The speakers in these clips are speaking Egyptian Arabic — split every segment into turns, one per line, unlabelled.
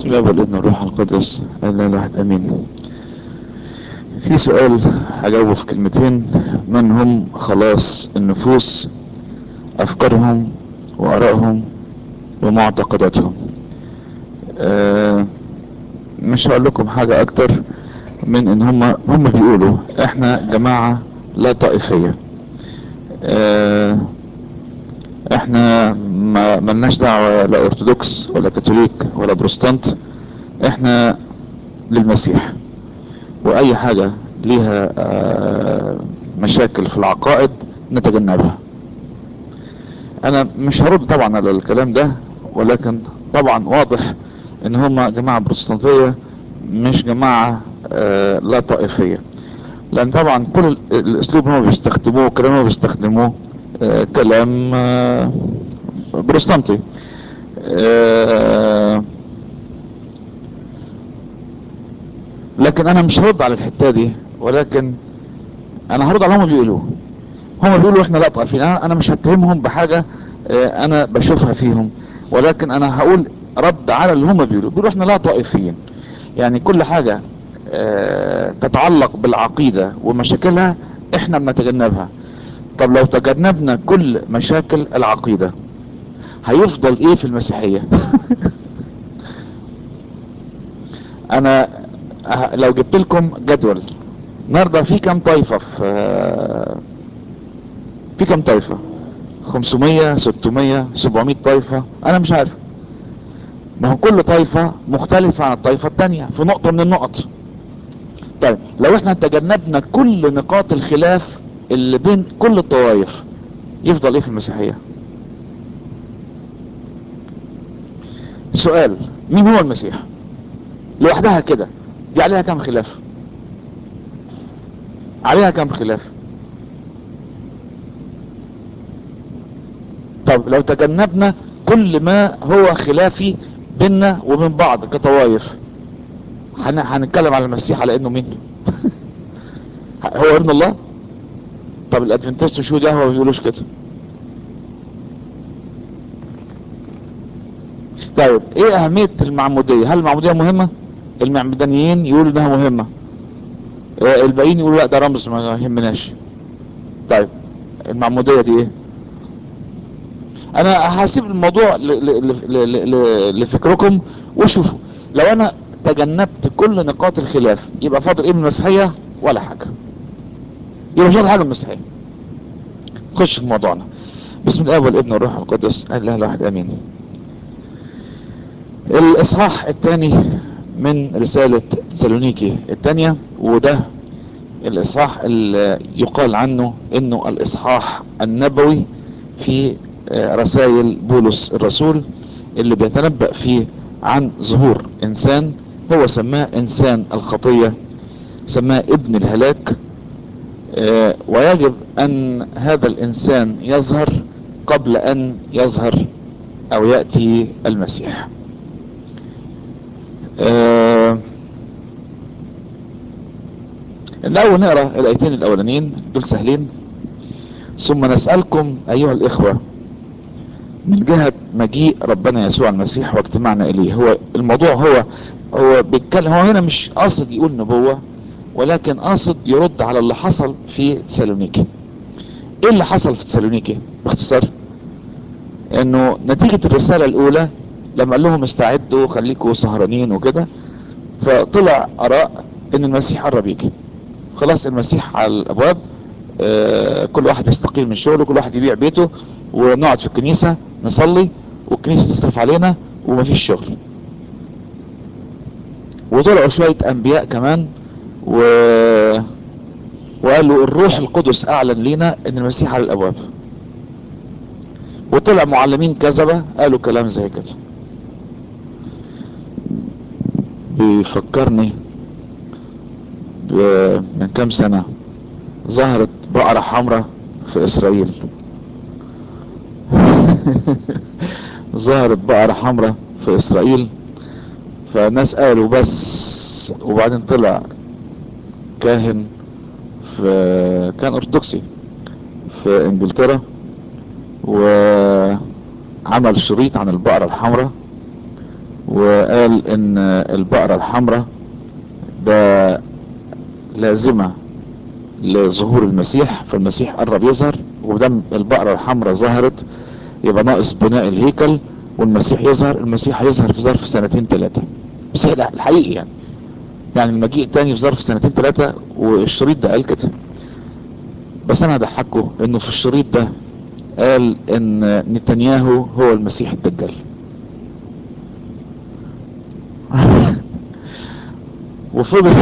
بسم الله والابن والروح القدس الا الواحد امين في سؤال هجاوبه في كلمتين من هم خلاص النفوس افكارهم وارائهم ومعتقداتهم آه مش هقول لكم حاجة اكتر من ان هم هم بيقولوا احنا جماعة لا طائفية آه احنا ما ملناش دعوة لا ارثوذكس ولا كاثوليك ولا بروتستانت احنا للمسيح واي حاجة ليها آه مشاكل في العقائد نتجنبها انا مش هرد طبعا على الكلام ده ولكن طبعا واضح ان هم جماعة بروتستانتية مش جماعة آه لا طائفية لان طبعا كل الاسلوب هم بيستخدموه الكلام هم بيستخدموه آه كلام آه بروتستانتي لكن انا مش هرد على الحتة دي ولكن انا هرد على هم بيقولوه هم بيقولوا احنا لا طائفيين انا, أنا مش هتهمهم بحاجة انا بشوفها فيهم ولكن انا هقول رد على اللي هم بيقولوا بيقولوا احنا لا طائفيين يعني كل حاجة تتعلق بالعقيدة ومشاكلها احنا بنتجنبها طب لو تجنبنا كل مشاكل العقيدة هيفضل ايه في المسيحية انا لو جبت لكم جدول النهارده في كام طائفة في في كام طائفة 500 600 700 طائفة انا مش عارف ما هو كل طائفة مختلفة عن الطائفة التانية في نقطة من النقط طيب لو احنا تجنبنا كل نقاط الخلاف اللي بين كل الطوائف يفضل ايه في المسيحية سؤال مين هو المسيح لوحدها كده دي عليها كم خلاف عليها كم خلاف طب لو تجنبنا كل ما هو خلافي بيننا وبين بعض كطوائف هنتكلم على المسيح على انه مين هو ابن الله طب الادفنتست شو ده هو ما بيقولوش كده طيب ايه اهمية المعمودية هل المعمودية مهمة المعمدانيين يقولوا انها مهمة آه الباقيين يقولوا لا ده رمز ما يهمناش طيب المعمودية دي ايه انا هسيب الموضوع لفكركم وشوفوا لو انا تجنبت كل نقاط الخلاف يبقى فاضل ايه من المسيحية ولا حاجة يبقى مش حاجة من المسيحية خش في موضوعنا بسم الله والابن والروح القدس الله الواحد امين الاصحاح الثاني من رسالة سالونيكي الثانية وده الاصحاح اللي يقال عنه انه الاصحاح النبوي في رسائل بولس الرسول اللي بيتنبأ فيه عن ظهور انسان هو سماه انسان الخطية سماه ابن الهلاك ويجب ان هذا الانسان يظهر قبل ان يظهر او يأتي المسيح الاول نقرأ الايتين الاولانيين دول سهلين ثم نسألكم ايها الاخوة من جهة مجيء ربنا يسوع المسيح واجتماعنا اليه هو الموضوع هو هو بيتكلم هو هنا مش قاصد يقول نبوة ولكن قاصد يرد على اللي حصل في تسالونيكي ايه اللي حصل في تسالونيكي باختصار انه نتيجة الرسالة الاولى لما قال لهم استعدوا خليكوا سهرانين وكده فطلع اراء ان المسيح قرب يجي خلاص المسيح على الابواب آه كل واحد يستقيل من شغله كل واحد يبيع بيته ونقعد في الكنيسة نصلي والكنيسة تصرف علينا ومفيش شغل وطلعوا شوية انبياء كمان و... وقالوا الروح القدس اعلن لنا ان المسيح على الابواب وطلع معلمين كذبة قالوا كلام زي كده بيفكرني ب... من كام سنة ظهرت بقرة حمراء في اسرائيل ظهرت بقرة حمراء في اسرائيل فالناس قالوا بس وبعدين طلع كاهن في كان ارثوذكسي في انجلترا وعمل شريط عن البقرة الحمراء وقال ان البقرة الحمراء ده لازمة لظهور المسيح فالمسيح قرب يظهر ودم البقرة الحمراء ظهرت يبقى ناقص بناء الهيكل والمسيح يظهر المسيح هيظهر في ظرف سنتين ثلاثة بس الحقيقي يعني يعني المجيء تاني في ظرف سنتين ثلاثة والشريط ده قال كده بس انا هضحكه انه في الشريط ده قال ان نتنياهو هو المسيح الدجال وفضل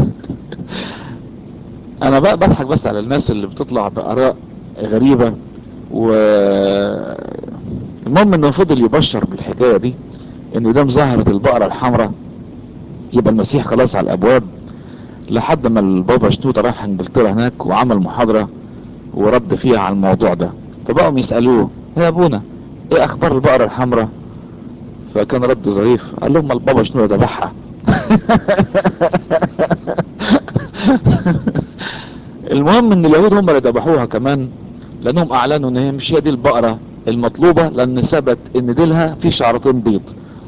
انا بقى بضحك بس على الناس اللي بتطلع باراء غريبة و المهم انه فضل يبشر بالحكاية دي ان دام ظهرت البقرة الحمراء يبقى المسيح خلاص على الابواب لحد ما البابا شنودة راح انجلترا هناك وعمل محاضرة ورد فيها على الموضوع ده فبقوا يسألوه يا ابونا ايه اخبار البقرة الحمراء فكان رد ظريف قال لهم البابا شنودة ذبحها المهم ان اليهود هم اللي ذبحوها كمان لانهم اعلنوا ان هي مش هي دي البقرة المطلوبة لان ثبت ان ديلها في شعرتين بيض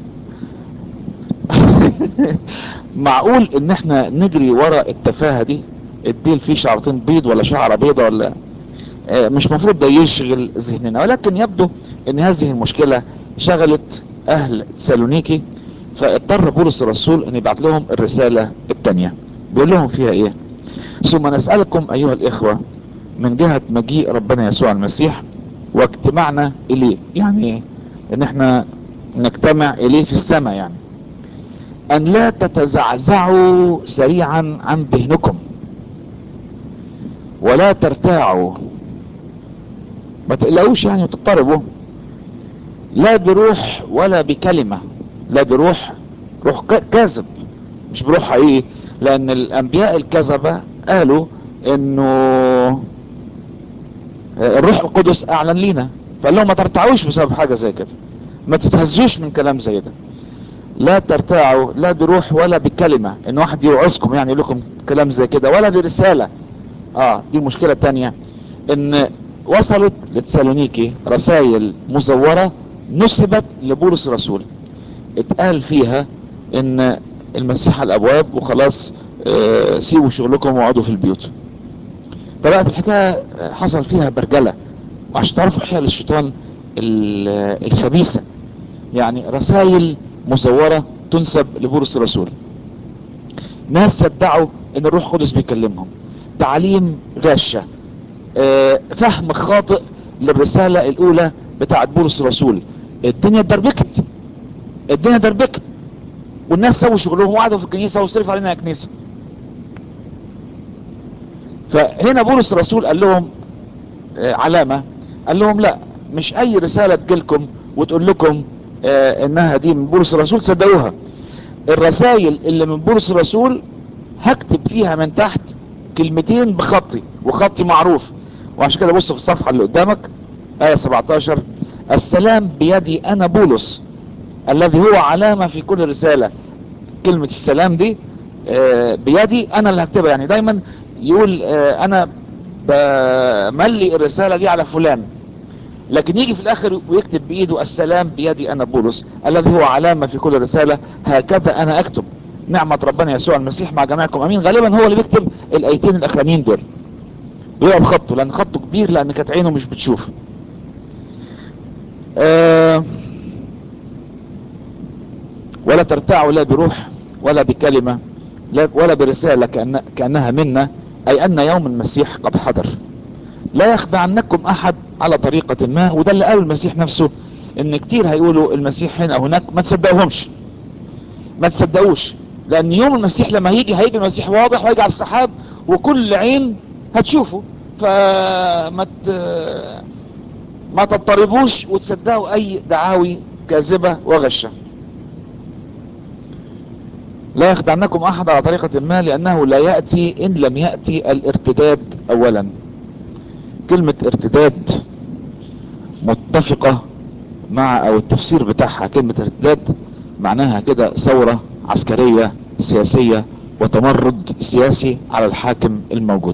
معقول ان احنا نجري ورا التفاهة دي الديل فيه شعرتين بيض ولا شعرة بيضة ولا اه مش مفروض ده يشغل ذهننا ولكن يبدو ان هذه المشكلة شغلت اهل تسالونيكي فاضطر بولس الرسول ان يبعت لهم الرسالة التانية بيقول لهم فيها ايه ثم نسألكم ايها الاخوة من جهة مجيء ربنا يسوع المسيح واجتماعنا اليه يعني ايه ان احنا نجتمع اليه في السماء يعني ان لا تتزعزعوا سريعا عن ذهنكم ولا ترتاعوا ما تقلقوش يعني وتضطربوا لا بروح ولا بكلمة لا بروح روح كاذب مش بروح حقيقي لان الانبياء الكذبة قالوا انه الروح القدس اعلن لينا فقال لهم ما ترتعوش بسبب حاجة زي كده ما تتهزوش من كلام زي ده لا ترتاعوا لا بروح ولا بكلمة ان واحد يوعظكم يعني يقول لكم كلام زي كده ولا برسالة اه دي المشكلة التانية ان وصلت لتسالونيكي رسائل مزورة نسبت لبولس الرسول اتقال فيها ان المسيح على الابواب وخلاص اه سيبوا شغلكم وقعدوا في البيوت فبقت الحكاية حصل فيها برجلة وعشان تعرفوا حيل الشيطان الخبيثة يعني رسائل مزورة تنسب لبولس الرسول ناس يدعوا ان الروح القدس بيكلمهم تعليم غاشة اه فهم خاطئ للرسالة الاولى بتاعت بولس الرسول الدنيا دربكت الدنيا دربكت والناس سووا شغلهم وقعدوا في الكنيسة وصرف علينا كنيسة فهنا بولس الرسول قال لهم اه علامة قال لهم لا مش اي رسالة تجيلكم وتقول لكم اه انها دي من بولس الرسول تصدقوها الرسائل اللي من بولس الرسول هكتب فيها من تحت كلمتين بخطي وخطي معروف وعشان كده بص في الصفحة اللي قدامك آية 17 السلام بيدي انا بولس الذي هو علامة في كل رسالة كلمة السلام دي اه بيدي انا اللي هكتبها يعني دايما يقول اه انا بملي الرسالة دي على فلان لكن يجي في الاخر ويكتب بايده السلام بيدي انا بولس الذي هو علامة في كل رسالة هكذا انا اكتب نعمة ربنا يسوع المسيح مع جميعكم امين غالبا هو اللي بيكتب الايتين الاخرانيين دول ويقع بخطه لان خطه كبير لان كانت عينه مش بتشوف آه ولا ترتعوا لا بروح ولا بكلمة لا ولا برسالة كأن كأنها منا اي ان يوم المسيح قد حضر لا يخدعنكم احد على طريقة ما وده اللي قاله المسيح نفسه ان كتير هيقولوا المسيح هنا او هناك ما تصدقوهمش ما تصدقوش لان يوم المسيح لما هيجي هيجي المسيح واضح وهيجي على السحاب وكل عين هتشوفه فما ت... ما تضطربوش وتصدقوا اي دعاوي كاذبة وغشة لا يخدعنكم احد على طريقة ما لانه لا يأتي ان لم يأتي الارتداد اولا كلمة ارتداد متفقة مع او التفسير بتاعها كلمة ارتداد معناها كده ثورة عسكرية سياسية وتمرد سياسي على الحاكم الموجود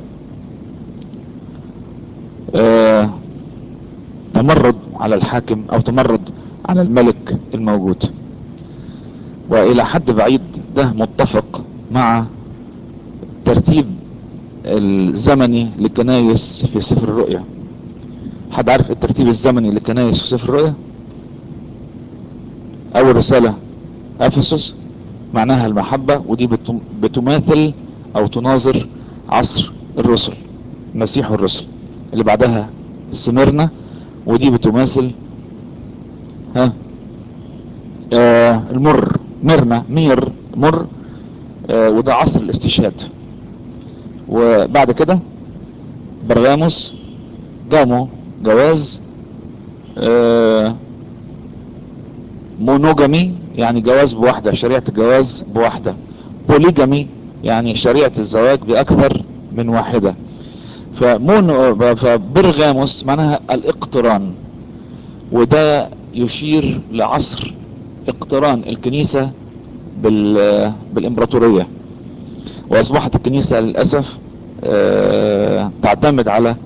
اه تمرد على الحاكم او تمرد على الملك الموجود والى حد بعيد ده متفق مع ترتيب الزمني للكنايس في سفر الرؤيا حد عارف الترتيب الزمني للكنايس في سفر الرؤيا اول رسالة افسس معناها المحبة ودي بتماثل او تناظر عصر الرسل المسيح والرسل اللي بعدها سمرنا ودي بتماثل ها آه المر مرنا مير مر آه وده عصر الاستشهاد وبعد كده برغاموس جامو جواز آه مونوجامي يعني جواز بواحدة شريعة الجواز بواحدة بوليجامي يعني شريعة الزواج بأكثر من واحدة فمونو فبرغاموس معناها الاقتران وده يشير لعصر اقتران الكنيسة بال بالامبراطورية واصبحت الكنيسة للأسف اه تعتمد على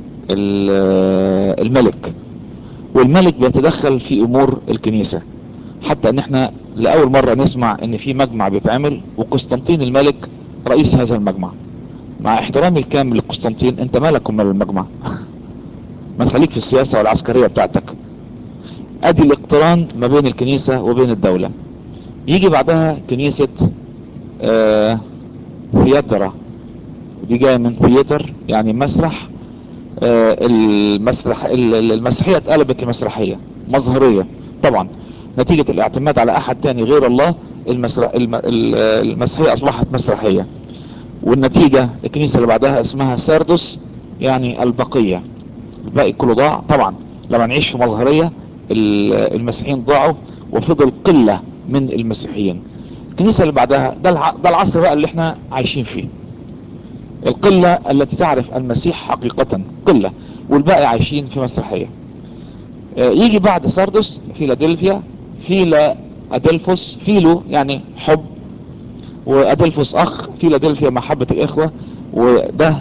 الملك والملك بيتدخل في امور الكنيسة حتى ان احنا لاول مرة نسمع ان في مجمع بيتعمل وقسطنطين الملك رئيس هذا المجمع مع احترامي الكامل لقسطنطين انت مالك من المجمع ما تخليك في السياسة والعسكرية بتاعتك ادي الاقتران ما بين الكنيسة وبين الدولة يجي بعدها كنيسة آه ثياترا ودي جاية من ثياتر يعني مسرح آه المسرح المسرحية اتقلبت لمسرحية مظهرية طبعا نتيجة الاعتماد على احد تاني غير الله المسرح المسرحية اصبحت مسرحية والنتيجة الكنيسة اللي بعدها اسمها ساردوس يعني البقية الباقي كله ضاع طبعا لما نعيش في مظهرية المسيحيين ضاعوا وفضل قلة من المسيحيين الكنيسة اللي بعدها ده, الع... ده العصر بقى اللي احنا عايشين فيه القلة التي تعرف المسيح حقيقة قلة والباقي عايشين في مسرحية يجي بعد ساردوس فيلادلفيا فيلا ادلفوس فيلو يعني حب وادلفوس اخ فيلادلفيا محبة الاخوة وده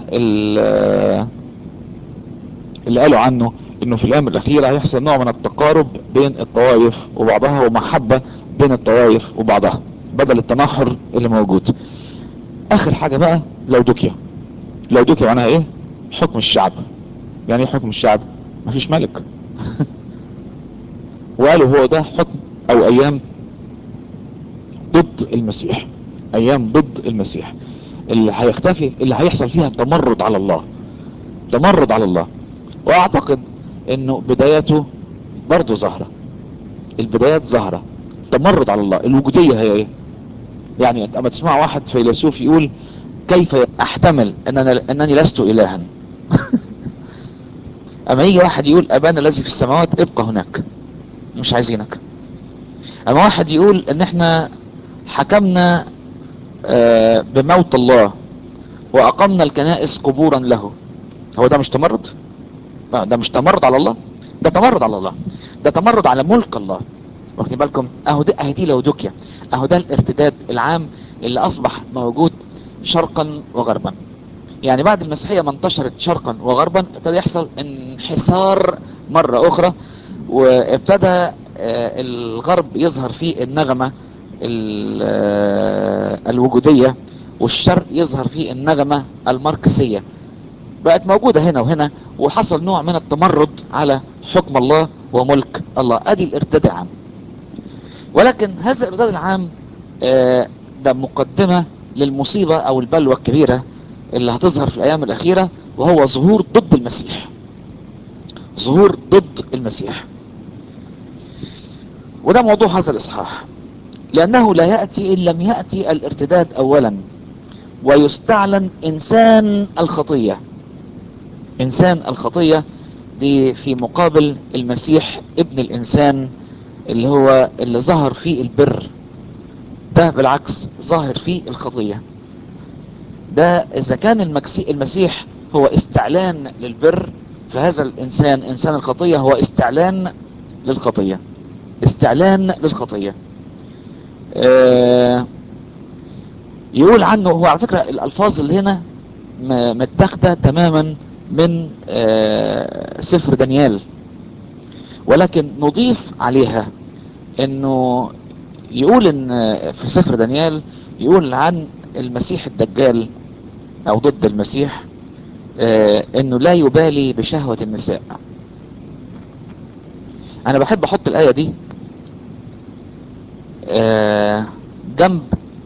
اللي قالوا عنه انه في الايام الاخيرة هيحصل نوع من التقارب بين الطوائف وبعضها ومحبة بين الطوائف وبعضها بدل التنحر اللي موجود اخر حاجة بقى لودوكيا لودوكيا معناها ايه حكم الشعب يعني ايه حكم الشعب مفيش ملك وقالوا هو ده حكم او ايام ضد المسيح ايام ضد المسيح اللي هيختفي اللي هيحصل فيها تمرد على الله تمرد على الله واعتقد انه بدايته برضه ظاهرة البدايات ظاهرة تمرد على الله الوجودية هي ايه يعني اما تسمع واحد فيلسوف يقول كيف احتمل اننا انني لست الها اما يجي واحد يقول ابانا الذي في السماوات ابقى هناك مش عايزينك اما واحد يقول ان احنا حكمنا آه بموت الله واقمنا الكنائس قبورا له هو ده مش تمرد ده مش تمرد على الله ده تمرد على الله ده تمرد على ملك الله واخدين بالكم اهو ده اهي دي لودوكيا اهو ده الارتداد العام اللي اصبح موجود شرقا وغربا يعني بعد المسيحية ما انتشرت شرقا وغربا ابتدى يحصل انحسار مرة اخرى وابتدى الغرب يظهر فيه النغمة الوجودية والشرق يظهر فيه النغمة الماركسية بقت موجودة هنا وهنا وحصل نوع من التمرد على حكم الله وملك الله ادي الارتداد العام ولكن هذا الارتداد العام ده مقدمة للمصيبة او البلوى الكبيرة اللي هتظهر في الايام الاخيرة وهو ظهور ضد المسيح ظهور ضد المسيح وده موضوع هذا الاصحاح لانه لا يأتي ان لم يأتي الارتداد اولا ويستعلن انسان الخطية انسان الخطية دي في مقابل المسيح ابن الانسان اللي هو اللي ظهر فيه البر ده بالعكس ظاهر فيه الخطية ده اذا كان المسيح هو استعلان للبر فهذا الانسان انسان الخطية هو استعلان للخطية استعلان للخطية آه يقول عنه هو على فكرة الالفاظ اللي هنا متاخده تماما من آه سفر دانيال ولكن نضيف عليها انه يقول ان في سفر دانيال يقول عن المسيح الدجال او ضد المسيح آه انه لا يبالي بشهوة النساء انا بحب احط الاية دي آه جنب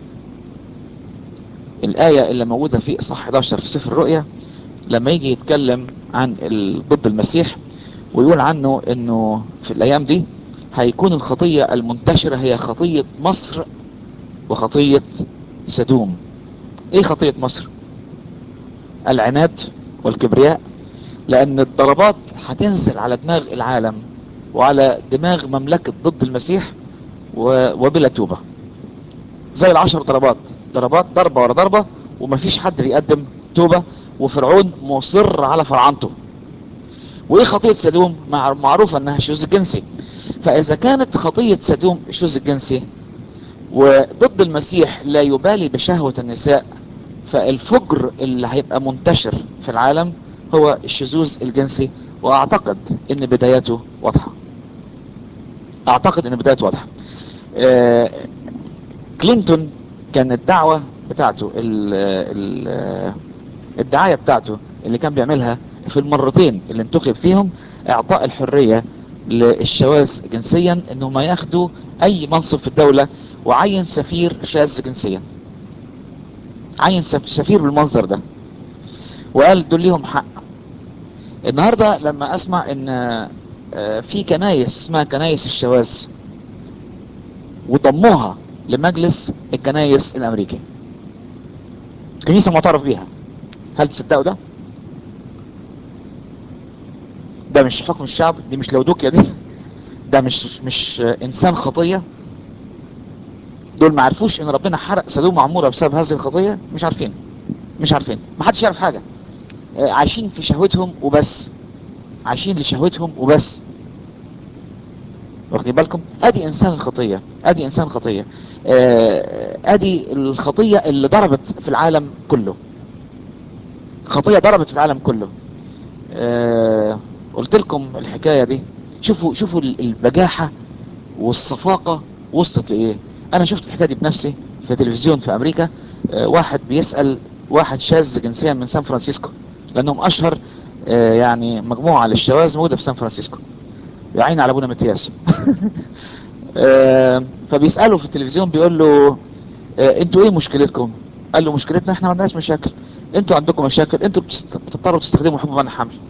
الآية اللي موجودة في إصحاح 11 في سفر الرؤيا لما يجي يتكلم عن ضد المسيح ويقول عنه انه في الايام دي هيكون الخطية المنتشرة هي خطية مصر وخطية سدوم ايه خطية مصر العناد والكبرياء لان الضربات هتنزل على دماغ العالم وعلى دماغ مملكة ضد المسيح وبلا توبة زي العشر ضربات ضربات ضربة ورا ضربة ومفيش حد بيقدم توبة وفرعون مصر على فرعنته وايه خطية سدوم معروفة انها الشذوذ الجنسي فاذا كانت خطية سدوم الشذوذ الجنسي وضد المسيح لا يبالي بشهوة النساء فالفجر اللي هيبقى منتشر في العالم هو الشذوذ الجنسي واعتقد ان بداياته واضحة اعتقد ان بدايته واضحة آه كلينتون كان الدعوة بتاعته ال ال الدعاية بتاعته اللي كان بيعملها في المرتين اللي انتخب فيهم اعطاء الحرية للشواذ جنسيا انهم ياخدوا اي منصب في الدولة وعين سفير شاذ جنسيا عين سفير بالمنظر ده وقال دول ليهم حق النهاردة لما اسمع ان في كنايس اسمها كنايس الشواذ وضموها لمجلس الكنايس الامريكي كنيسة معترف بيها هل تصدقوا ده ده مش حكم الشعب دي مش لودوكيا دي ده مش مش انسان خطية دول ما عرفوش ان ربنا حرق سدوم وعمورة بسبب هذه الخطية مش عارفين مش عارفين ما حدش يعرف حاجة عايشين في شهوتهم وبس عايشين لشهوتهم وبس واخدين بالكم ادي انسان الخطية ادي انسان خطية ادي الخطية اللي ضربت في العالم كله خطية ضربت في العالم كله أه قلت لكم الحكاية دي شوفوا شوفوا البجاحة والصفاقة وصلت لإيه أنا شفت الحكاية دي بنفسي في تلفزيون في أمريكا أه واحد بيسأل واحد شاذ جنسيا من سان فرانسيسكو لأنهم أشهر أه يعني مجموعة للشواذ موجودة في سان فرانسيسكو يعين على أبونا متياس فبيسأله في التلفزيون بيقول له انتوا ايه مشكلتكم قال له مشكلتنا احنا ما عندناش مشاكل انتوا عندكم مشاكل انتوا بتضطروا تستخدموا حبوب منع حمل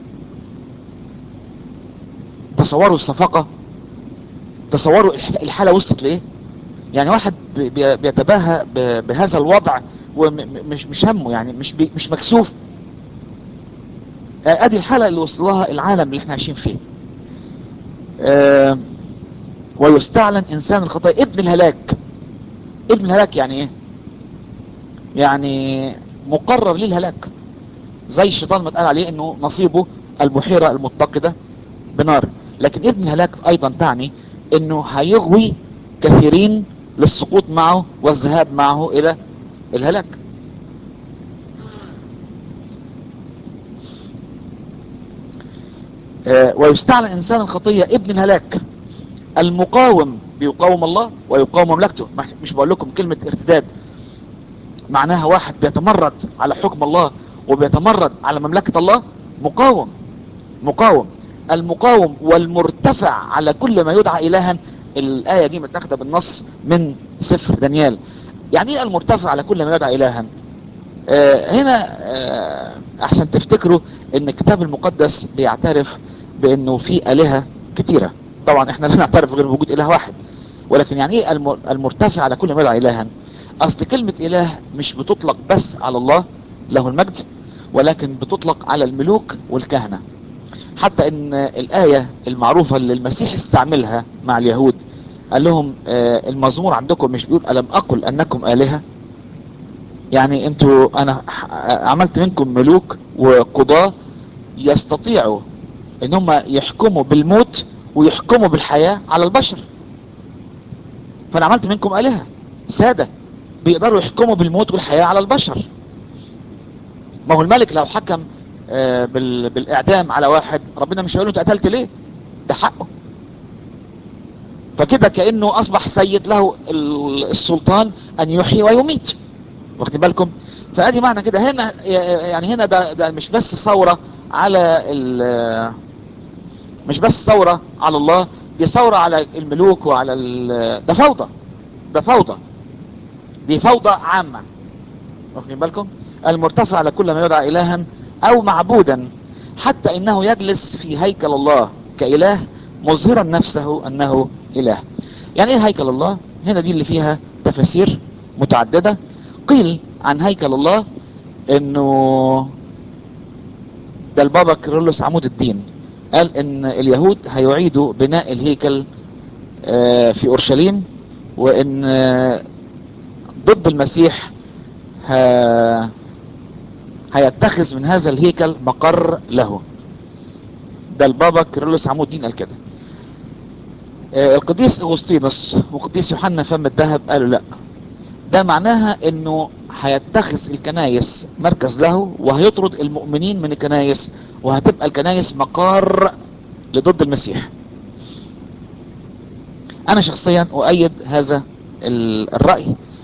تصوروا الصفقة تصوروا الحالة وصلت لإيه يعني واحد بيتباهى بهذا الوضع ومش مش همه يعني مش مش مكسوف ادي الحالة اللي وصل لها العالم اللي احنا عايشين فيه اه ويستعلن انسان الخطايا ابن الهلاك ابن الهلاك يعني ايه يعني مقرر للهلاك زي الشيطان ما اتقال عليه انه نصيبه البحيرة المتقدة بنار لكن ابن الهلاك ايضا تعني انه هيغوي كثيرين للسقوط معه والذهاب معه الى الهلاك آه ويستعلن انسان الخطية ابن الهلاك المقاوم بيقاوم الله ويقاوم مملكته مش بقول لكم كلمة ارتداد معناها واحد بيتمرد على حكم الله وبيتمرد على مملكة الله مقاوم مقاوم المقاوم والمرتفع على كل ما يدعى إلها الآية دي متاخده بالنص من سفر دانيال يعني ايه المرتفع على كل ما يدعى إلها آه هنا آه أحسن تفتكروا ان الكتاب المقدس بيعترف بأنه في آلهة كتيرة طبعا احنا لا نعترف غير بوجود إله واحد ولكن يعني ايه المرتفع على كل ما يدعى إلها أصل كلمة إله مش بتطلق بس على الله له المجد ولكن بتطلق على الملوك والكهنة حتى ان الآية المعروفة اللي المسيح استعملها مع اليهود قال لهم آه المزمور عندكم مش بيقول ألم أقل أنكم آلهة يعني انتوا انا عملت منكم ملوك وقضاة يستطيعوا ان هم يحكموا بالموت ويحكموا بالحياة على البشر فانا عملت منكم آلهة سادة بيقدروا يحكموا بالموت والحياة على البشر ما هو الملك لو حكم آه بالاعدام على واحد ربنا مش هيقول له انت قتلت ليه ده حقه
فكده كأنه اصبح سيد له ال- السلطان ان يحيي ويميت واخدين بالكم فادي معنى كده هنا يعني هنا ده, ده مش بس ثورة على ال- مش بس ثورة على الله دي ثورة على الملوك وعلى ال- ده فوضى ده فوضى دي فوضى عامة واخدين بالكم المرتفع على كل ما يدعى إلها أو معبودا حتى إنه يجلس في هيكل الله كإله مظهرا نفسه أنه إله يعني إيه هيكل الله هنا دي اللي فيها تفاسير متعددة قيل عن هيكل الله إنه ده البابا كيرلس عمود الدين قال إن اليهود هيعيدوا بناء الهيكل آه، في أورشليم وإن آه، ضد المسيح ه- هيتخذ من هذا الهيكل مقر له ده البابا كيرلس عمود الدين قال كده آه، القديس اغسطينوس وقديس يوحنا فم الذهب قالوا لا ده معناها انه هيتخذ الكنايس مركز له وهيطرد المؤمنين من الكنايس وهتبقى الكنايس مقار لضد المسيح انا شخصيا اؤيد هذا ال- الرأي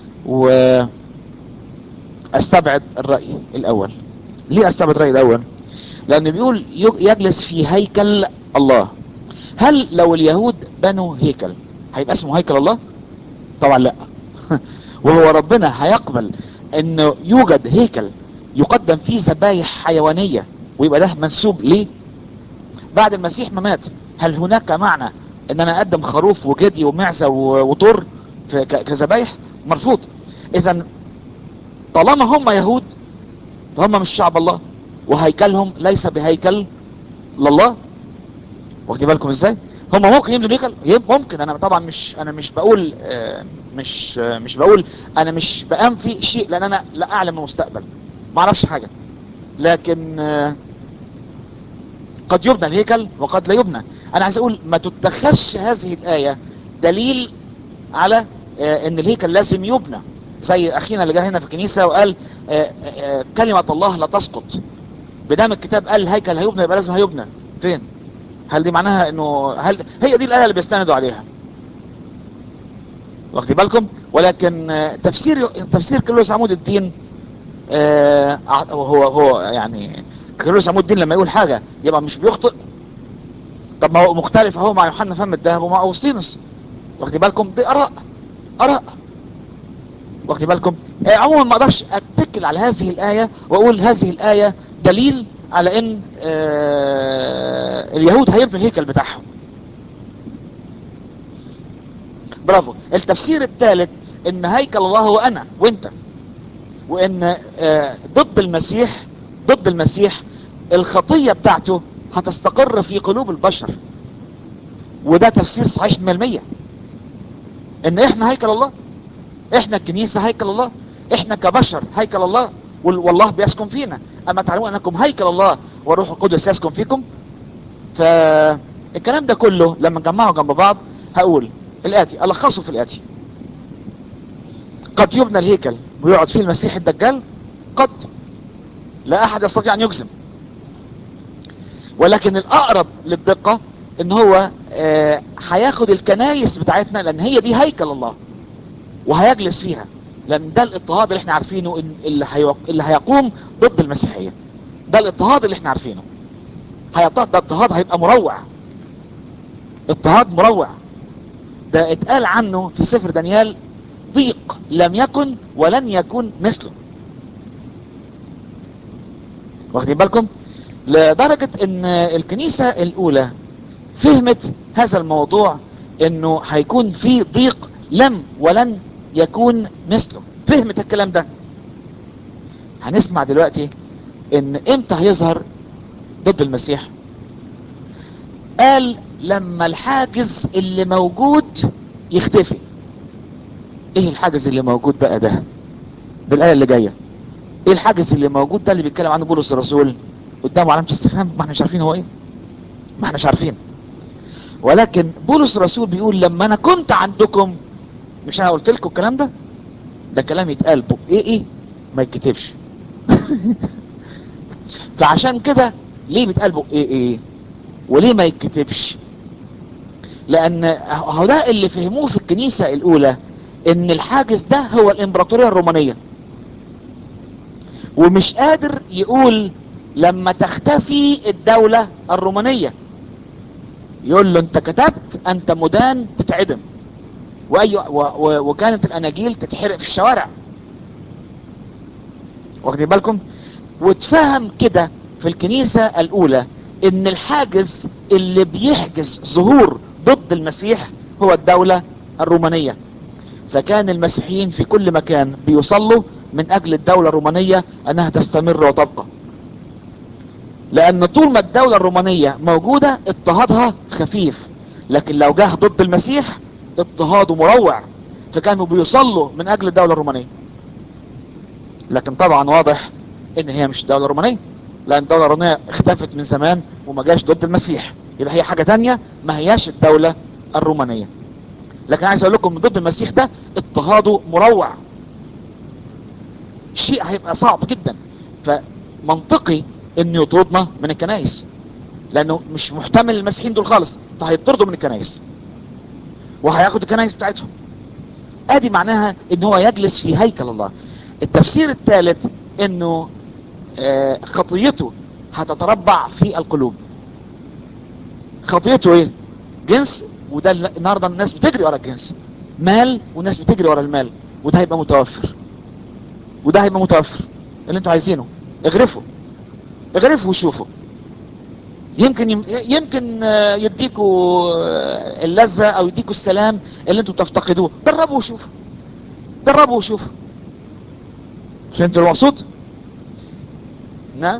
واستبعد الرأي الاول ليه استبعد الرأي الاول لانه بيقول يج- يجلس في هيكل الله هل لو اليهود بنوا هيكل هيبقى اسمه هيكل الله طبعا لا وهو ربنا هيقبل انه يوجد هيكل يقدم فيه ذبايح حيوانية ويبقى ده منسوب ليه بعد المسيح ما مات هل هناك معنى ان انا اقدم خروف وجدي ومعزة و- وطر في ك- كذبايح مرفوض اذا طالما هم يهود فهم مش شعب الله وهيكلهم ليس بهيكل لله واخدين بالكم ازاي هم ممكن يبنوا هيكل يب- ممكن انا طبعا مش انا مش بقول آه، مش آه، مش بقول انا مش بأنفي شيء لان انا لا اعلم المستقبل ما اعرفش حاجه لكن آه، قد يبنى الهيكل وقد لا يبنى انا عايز اقول ما تتخذش هذه الايه دليل على آه، ان الهيكل لازم يبنى زي اخينا اللي جه هنا في الكنيسه وقال آه، آه، كلمه الله لا تسقط بدام الكتاب قال الهيكل هيبنى يبقى لازم هيبنى فين هل دي معناها انه هل هي دي الايه اللي بيستندوا عليها واخدين بالكم ولكن آه، تفسير تفسير كيرلس عمود الدين آه، هو هو يعني كيرلس عمود الدين لما يقول حاجه يبقى مش بيخطئ طب ما هو مختلف اهو مع يوحنا فم الذهب ومع اوسطينوس واخدين بالكم دي اراء اراء واخدين بالكم آه، عموما ما اقدرش اتكل على هذه الايه واقول هذه الايه دليل على ان آه، اليهود هيبنوا الهيكل بتاعهم برافو التفسير الثالث ان هيكل الله هو انا وانت وان آه، ضد المسيح ضد المسيح الخطية بتاعته هتستقر في قلوب البشر وده تفسير صحيح 100% ان احنا هيكل الله احنا الكنيسة هيكل الله احنا كبشر هيكل الله وال- والله بيسكن فينا اما تعلمون انكم هيكل الله والروح القدس يسكن فيكم فالكلام ده كله لما نجمعه جنب بعض هقول الاتي الخصه في الاتي قد يبنى الهيكل ويقعد فيه المسيح الدجال قد لا احد يستطيع ان يجزم ولكن الاقرب للدقة ان هو آه، هياخد الكنايس بتاعتنا لان هي دي هيكل الله وهيجلس فيها لان ده الاضطهاد اللي احنا عارفينه إن- اللي, هيو... اللي هيقوم ضد المسيحية ده الاضطهاد اللي احنا عارفينه هيضطهد ده اضطهاد هيبقى مروع اضطهاد مروع ده اتقال عنه في سفر دانيال ضيق لم يكن ولن يكون مثله واخدين بالكم لدرجة ان الكنيسة الاولى فهمت هذا الموضوع انه هيكون في ضيق لم ولن يكون مثله فهمت الكلام ده هنسمع دلوقتي ان امتى هيظهر ضد المسيح قال لما الحاجز اللي موجود يختفي ايه الحاجز اللي موجود بقى ده بالايه اللي جايه ايه الحاجز اللي موجود ده اللي بيتكلم عنه بولس الرسول قدامه علامه استفهام ما احناش عارفين هو ايه ما احناش عارفين ولكن بولس الرسول بيقول لما انا كنت عندكم مش انا قلت لكم الكلام ده ده كلام يتقال بق ايه ايه ما يتكتبش فعشان كده ليه بيتقال بق ايه ايه وليه ما يتكتبش لان هو ده اللي فهموه في الكنيسة الاولى ان الحاجز ده هو الامبراطورية الرومانية ومش قادر يقول لما تختفي الدولة الرومانية يقول له انت كتبت انت مدان تتعدم وأي و و وكانت الاناجيل تتحرق في الشوارع واخدين بالكم واتفهم كده في الكنيسة الاولى ان الحاجز اللي بيحجز ظهور ضد المسيح هو الدولة الرومانية فكان المسيحيين في كل مكان بيصلوا من اجل الدولة الرومانية انها تستمر وتبقى لان طول ما الدولة الرومانية موجودة اضطهادها خفيف لكن لو جه ضد المسيح اضطهاده مروع فكانوا بيصلوا من اجل الدولة الرومانية لكن طبعا واضح ان هي مش الدولة الرومانية لان الدولة الرومانية اختفت من زمان وما جاش ضد المسيح يبقى هي حاجة تانية ما هياش الدولة الرومانية لكن عايز اقول لكم ضد المسيح ده اضطهاده مروع شيء هيبقى صعب جدا فمنطقي انه يطردنا من الكنائس لانه مش محتمل المسيحيين دول خالص فهيطردوا من الكنائس وهياخد الكنائس بتاعتهم ادي معناها ان هو يجلس في هيكل الله التفسير الثالث انه آه خطيته هتتربع في القلوب خطيته ايه جنس وده النهارده الناس بتجري ورا الجنس مال والناس بتجري ورا المال وده هيبقى متوفر وده هيبقى متوفر اللي انتوا عايزينه اغرفوا اغرفوا وشوفوا يمكن يمكن يديكوا اللذة او يديكوا السلام اللي انتوا تفتقدوه جربوا وشوفوا جربوا وشوفوا فهمتوا المقصود نعم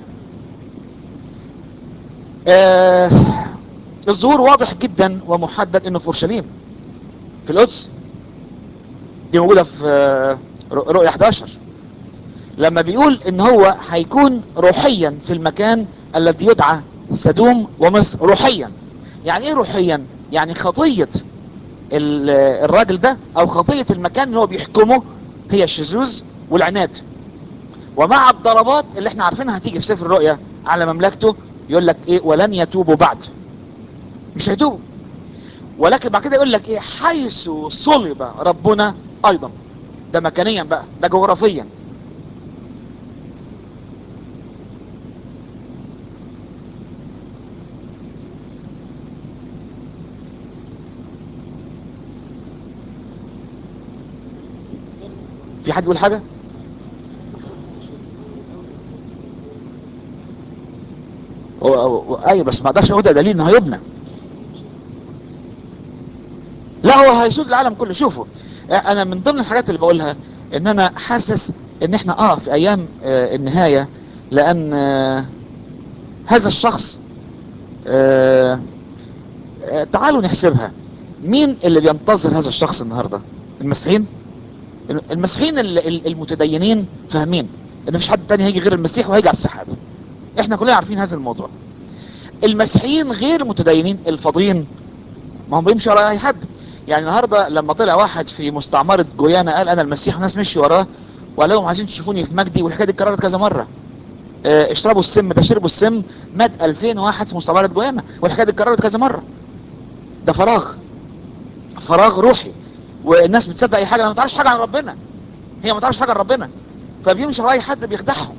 آه الظهور واضح جدا ومحدد انه في اورشليم في القدس دي موجودة في رؤية 11 لما بيقول ان هو هيكون روحيا في المكان الذي يدعى سدوم ومصر روحيا يعني ايه روحيا يعني خطية الراجل ده او خطية المكان اللي هو بيحكمه هي الشذوذ والعناد ومع الضربات اللي احنا عارفينها هتيجي في سفر الرؤيا على مملكته يقول لك ايه ولن يتوبوا بعد مش هيتوبوا ولكن بعد كده يقول لك ايه حيث صلب ربنا ايضا ده مكانيا بقى ده جغرافيا في حد يقول حاجة ايوه بس ما اقدرش اقول ده دليل انه هيبنى لا هو هيسود العالم كله شوفوا انا من ضمن الحاجات اللي بقولها ان انا حاسس ان احنا اه في ايام آه النهاية لان آه هذا الشخص آه آه تعالوا نحسبها مين اللي بينتظر هذا الشخص النهاردة المسيحيين المسيحيين المتدينين فاهمين ان مفيش حد تاني هيجي غير المسيح وهيجي على السحاب احنا كلنا عارفين هذا الموضوع المسيحيين غير متدينين الفاضيين ما هم بيمشوا ورا اي حد يعني النهارده لما طلع واحد في مستعمرة جويانا قال انا المسيح والناس مشي وراه وقال لهم عايزين تشوفوني في مجدي والحكايه دي اتكررت كذا مره اه اشربوا السم ده شربوا السم مات 2000 واحد في مستعمرة جويانا والحكايه دي اتكررت كذا مره ده فراغ فراغ روحي والناس بتصدق اي حاجه ما تعرفش حاجه عن ربنا هي ما تعرفش حاجه عن ربنا فبيمشي ورا اي حد بيخدعهم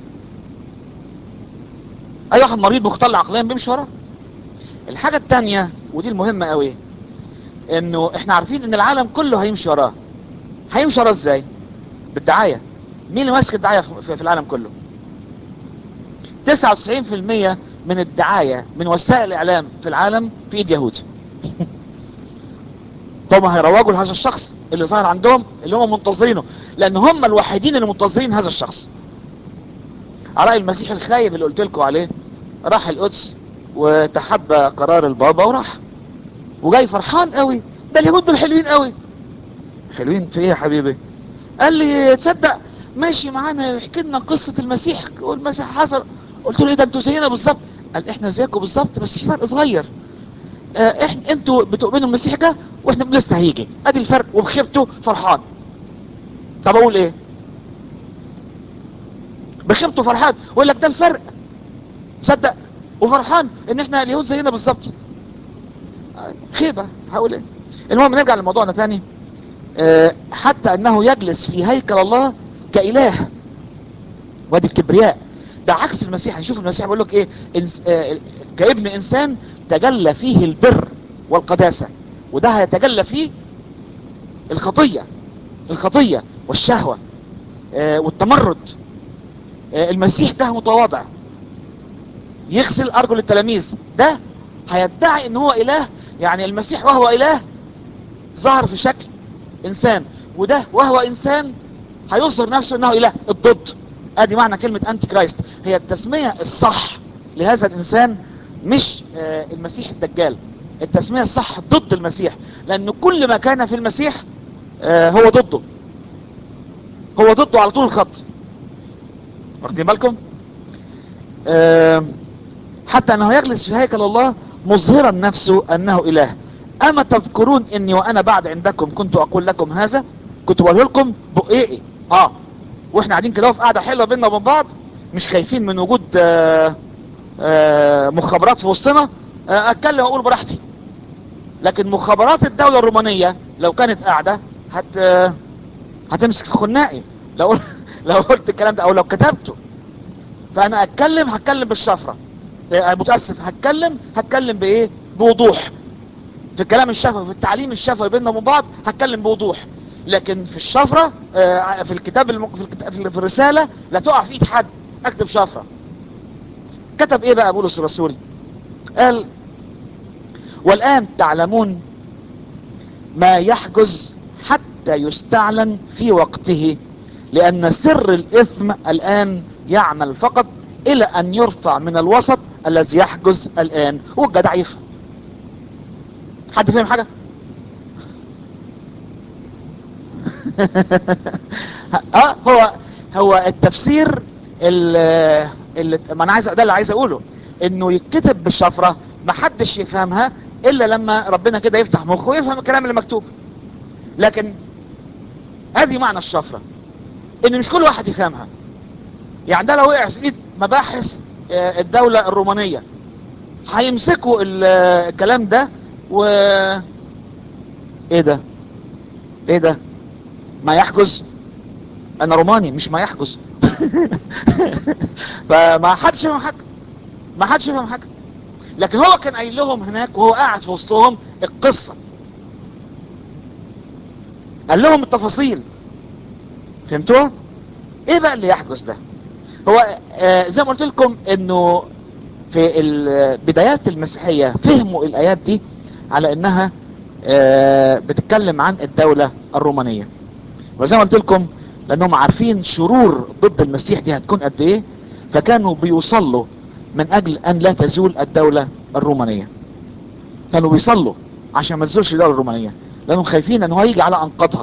اي واحد مريض مختل عقليا بيمشي وراه الحاجه الثانيه ودي المهمه قوي انه احنا عارفين ان العالم كله هيمشي وراه هيمشي وراه ازاي بالدعايه مين اللي ماسك الدعايه في العالم كله 99% من الدعايه من وسائل الاعلام في العالم في ايد يهود فهم هيروجوا لهذا الشخص اللي ظهر عندهم اللي هم منتظرينه لان هم الوحيدين اللي منتظرين هذا الشخص على المسيح الخايب اللي قلت لكم عليه راح القدس وتحدى قرار البابا وراح وجاي فرحان قوي ده اليهود دول حلوين قوي حلوين في ايه يا حبيبي قال لي تصدق ماشي معانا يحكي لنا قصة المسيح والمسيح حصل قلت له ايه ده انتوا زينا بالظبط قال احنا زيكم بالظبط بس في فرق صغير اه احنا انتوا بتؤمنوا المسيح ده واحنا لسه هيجي ادي الفرق وبخيبته فرحان طب اقول ايه بخيبته فرحان ويقول لك ده الفرق تصدق وفرحان ان احنا اليهود زينا بالظبط خيبة هقول ايه المهم نرجع لموضوعنا تاني آه، حتى انه يجلس في هيكل الله كاله وادي الكبرياء ده عكس المسيح نشوف المسيح بيقول لك ايه إنس... آه، كابن انسان تجلى فيه البر والقداسة وده هيتجلى فيه الخطية الخطية والشهوة آه، والتمرد آه، المسيح ده متواضع يغسل ارجل التلاميذ ده هيدعي ان هو اله يعني المسيح وهو اله ظهر في شكل انسان وده وهو انسان هيظهر نفسه انه اله الضد ادي معنى كلمة انتي كرايست هي التسمية الصح لهذا الانسان مش آه، المسيح الدجال التسمية الصح ضد المسيح لان كل ما كان في المسيح آه، هو ضده هو ضده على طول الخط واخدين بالكم آه، حتى انه يجلس في هيكل الله مظهرا نفسه انه اله اما تذكرون اني وانا بعد عندكم كنت اقول لكم هذا كنت بقول لكم بقيقي اه واحنا قاعدين كده في قاعده حلوه بينا وبين بعض مش خايفين من وجود آه آه مخابرات في وسطنا آه اتكلم واقول براحتي لكن مخابرات الدوله الرومانيه لو كانت قاعده هت آه هتمسك خناقي لو لو قلت الكلام ده او لو كتبته فانا اتكلم هتكلم بالشفره آه، متاسف هتكلم هتكلم بايه بوضوح في الكلام الشفوي في التعليم الشفوي بيننا وبين بعض هتكلم بوضوح لكن في الشفره آه، في الكتاب الم... في, الكتاب في الرساله لا تقع في ايد حد اكتب شفره كتب ايه بقى بولس الرسول قال والان تعلمون ما يحجز حتى يستعلن في وقته لان سر الاثم الان يعمل فقط الى ان يرفع من الوسط الذي يحجز الان والجدع يفهم حد فهم حاجه اه هو هو التفسير اللي, اللي ما انا عايز ده اللي عايز اقوله انه يتكتب بالشفره ما حدش يفهمها الا لما ربنا كده يفتح مخه ويفهم الكلام اللي مكتوب لكن ادي معنى الشفره ان مش كل واحد يفهمها يعني ده لو وقع في ايد مباحث آه، الدوله الرومانيه هيمسكوا ال- آه، الكلام ده و ايه ده ايه ده ما يحجز انا روماني مش ما يحجز فما حدش يفهم حاجه ما حدش يفهم حاجه لكن هو كان قايل لهم هناك وهو قاعد في وسطهم القصه قال لهم التفاصيل فهمتوها ايه بقى اللي يحجز ده هو آه زي ما قلت لكم انه في ال- بدايات المسيحيه فهموا الايات دي على انها آه بتتكلم عن الدوله الرومانيه وزي ما قلت لكم لانهم عارفين شرور ضد المسيح دي هتكون قد ايه فكانوا بيصلوا من اجل ان لا تزول الدولة الرومانية كانوا بيصلوا عشان ما تزولش الدولة الرومانية لانهم خايفين ان هو يجي على انقاضها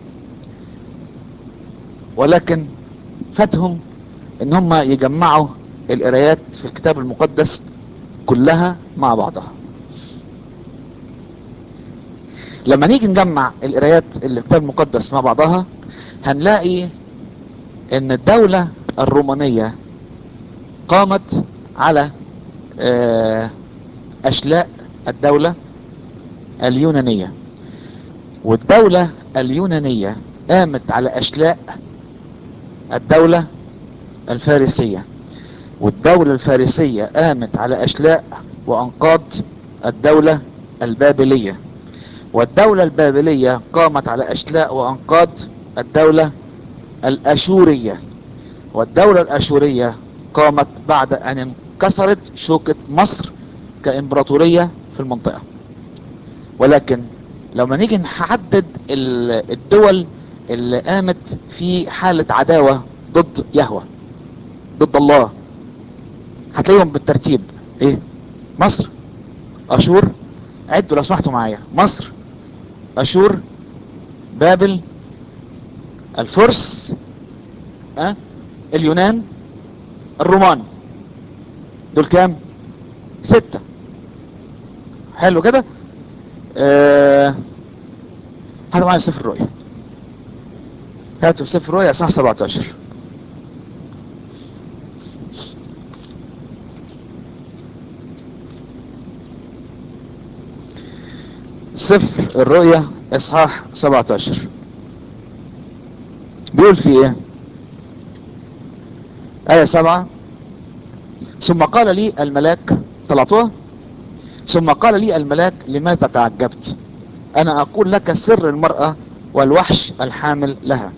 ولكن فاتهم ان هم يجمعوا القرايات في الكتاب المقدس كلها مع بعضها لما نيجي نجمع القرايات اللي في الكتاب المقدس مع بعضها هنلاقي ان الدولة الرومانية قامت على آه، اشلاء الدولة اليونانية والدولة اليونانية قامت على اشلاء الدولة الفارسية والدولة الفارسية قامت على اشلاء وانقاض الدولة البابلية والدولة البابلية قامت على اشلاء وانقاض الدولة الاشورية والدولة الاشورية قامت بعد ان انكسرت شوكة مصر كامبراطورية في المنطقة ولكن لما نيجي نحدد ال- الدول اللي قامت في حالة عداوة ضد يهوه ضد الله هتلاقيهم بالترتيب ايه مصر اشور عدوا لو سمحتوا معايا مصر اشور بابل الفرس أه؟ اليونان الرومان دول كام ستة حلو كده آه... هاتوا معايا سفر الرؤيا هاتوا سفر الرؤيا صح 17 سفر الرؤيا اصحاح 17 بيقول في ايه آية سبعة ثم قال لي الملاك طلعتوها ثم قال لي الملاك لماذا تعجبت انا اقول لك سر المرأة والوحش الحامل لها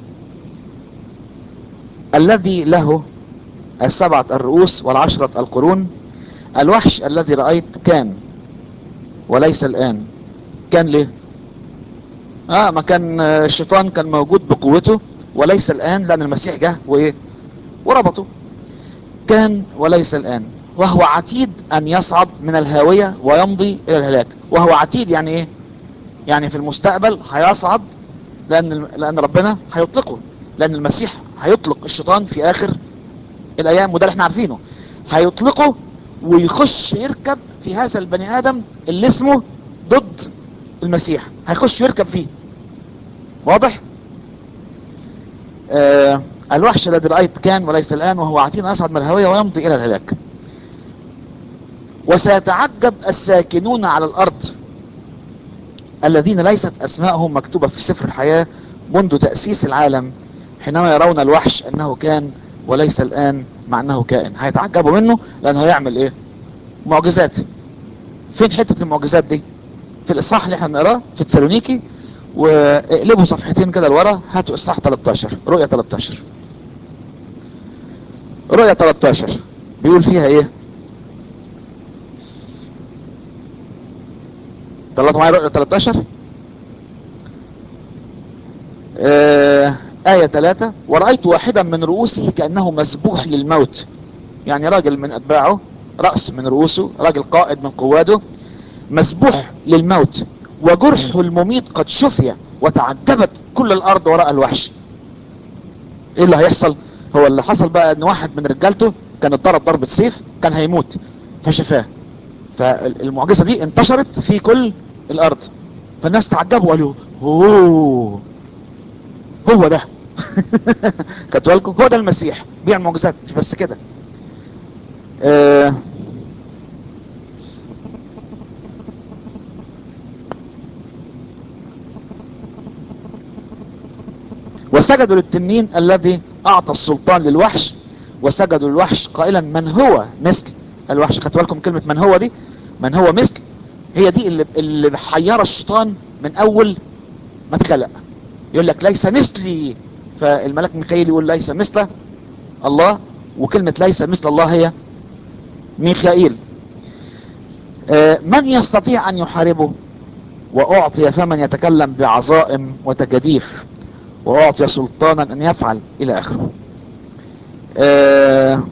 الذي له السبعة الرؤوس والعشرة القرون الوحش الذي رأيت كان وليس الآن كان ليه اه ما كان الشيطان كان موجود بقوته وليس الآن لأن المسيح جه وإيه وربطه كان وليس الآن وهو عتيد أن يصعد من الهاوية ويمضي إلى الهلاك وهو عتيد يعني إيه يعني في المستقبل هيصعد لأن لأن ربنا هيطلقه لأن المسيح هيطلق الشيطان في آخر الأيام وده اللي احنا عارفينه هيطلقه ويخش يركب في هذا البني آدم اللي اسمه ضد المسيح هيخش يركب فيه واضح آه الوحش الذي رأيت كان وليس الآن وهو عتيد أن يصعد من الهوية ويمضي إلى الهلاك وسيتعجب الساكنون على الأرض الذين ليست أسماءهم مكتوبة في سفر الحياة منذ تأسيس العالم حينما يرون الوحش أنه كان وليس الآن مع أنه كائن هيتعجبوا منه لأنه هيعمل إيه معجزات فين حتة المعجزات دي في الإصحاح اللي احنا بنقراه في تسالونيكي واقلبوا صفحتين كده لورا هاتوا إصحاح 13 رؤية 13 رؤية 13 بيقول فيها ايه طلعتوا معايا رؤية 13 آه آية 3 ورأيت واحدا من رؤوسه كأنه مسبوح للموت يعني راجل من أتباعه رأس من رؤوسه راجل قائد من قواده مسبوح للموت وجرحه المميت قد شفي وتعجبت كل الأرض وراء الوحش ايه اللي هيحصل هو اللي حصل بقى ان واحد من رجالته كان اتضرب ضربة سيف كان هيموت فشفاه فالمعجزة دي انتشرت في كل الارض فالناس تعجبوا وقالوا اوه هو ده خدتوا بالكم هو ده المسيح بيعمل معجزات مش بس كده آه وسجدوا للتنين الذي اعطى السلطان للوحش وسجدوا للوحش قائلا من هو مثل الوحش خدتوا بالكم كلمة من هو دي من هو مثل هي دي اللي اللي حير الشيطان من اول ما اتخلق يقول لك ليس مثلي فالملك ميخائيل يقول ليس مثل الله وكلمة ليس مثل الله هي ميخائيل آه من يستطيع ان يحاربه واعطي فمن يتكلم بعظائم وتجديف واعطي سلطانا ان يفعل الى اخره آه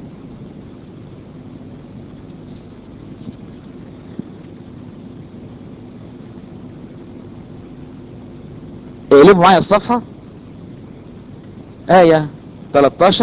اقلبوا معايا الصفحة آية 13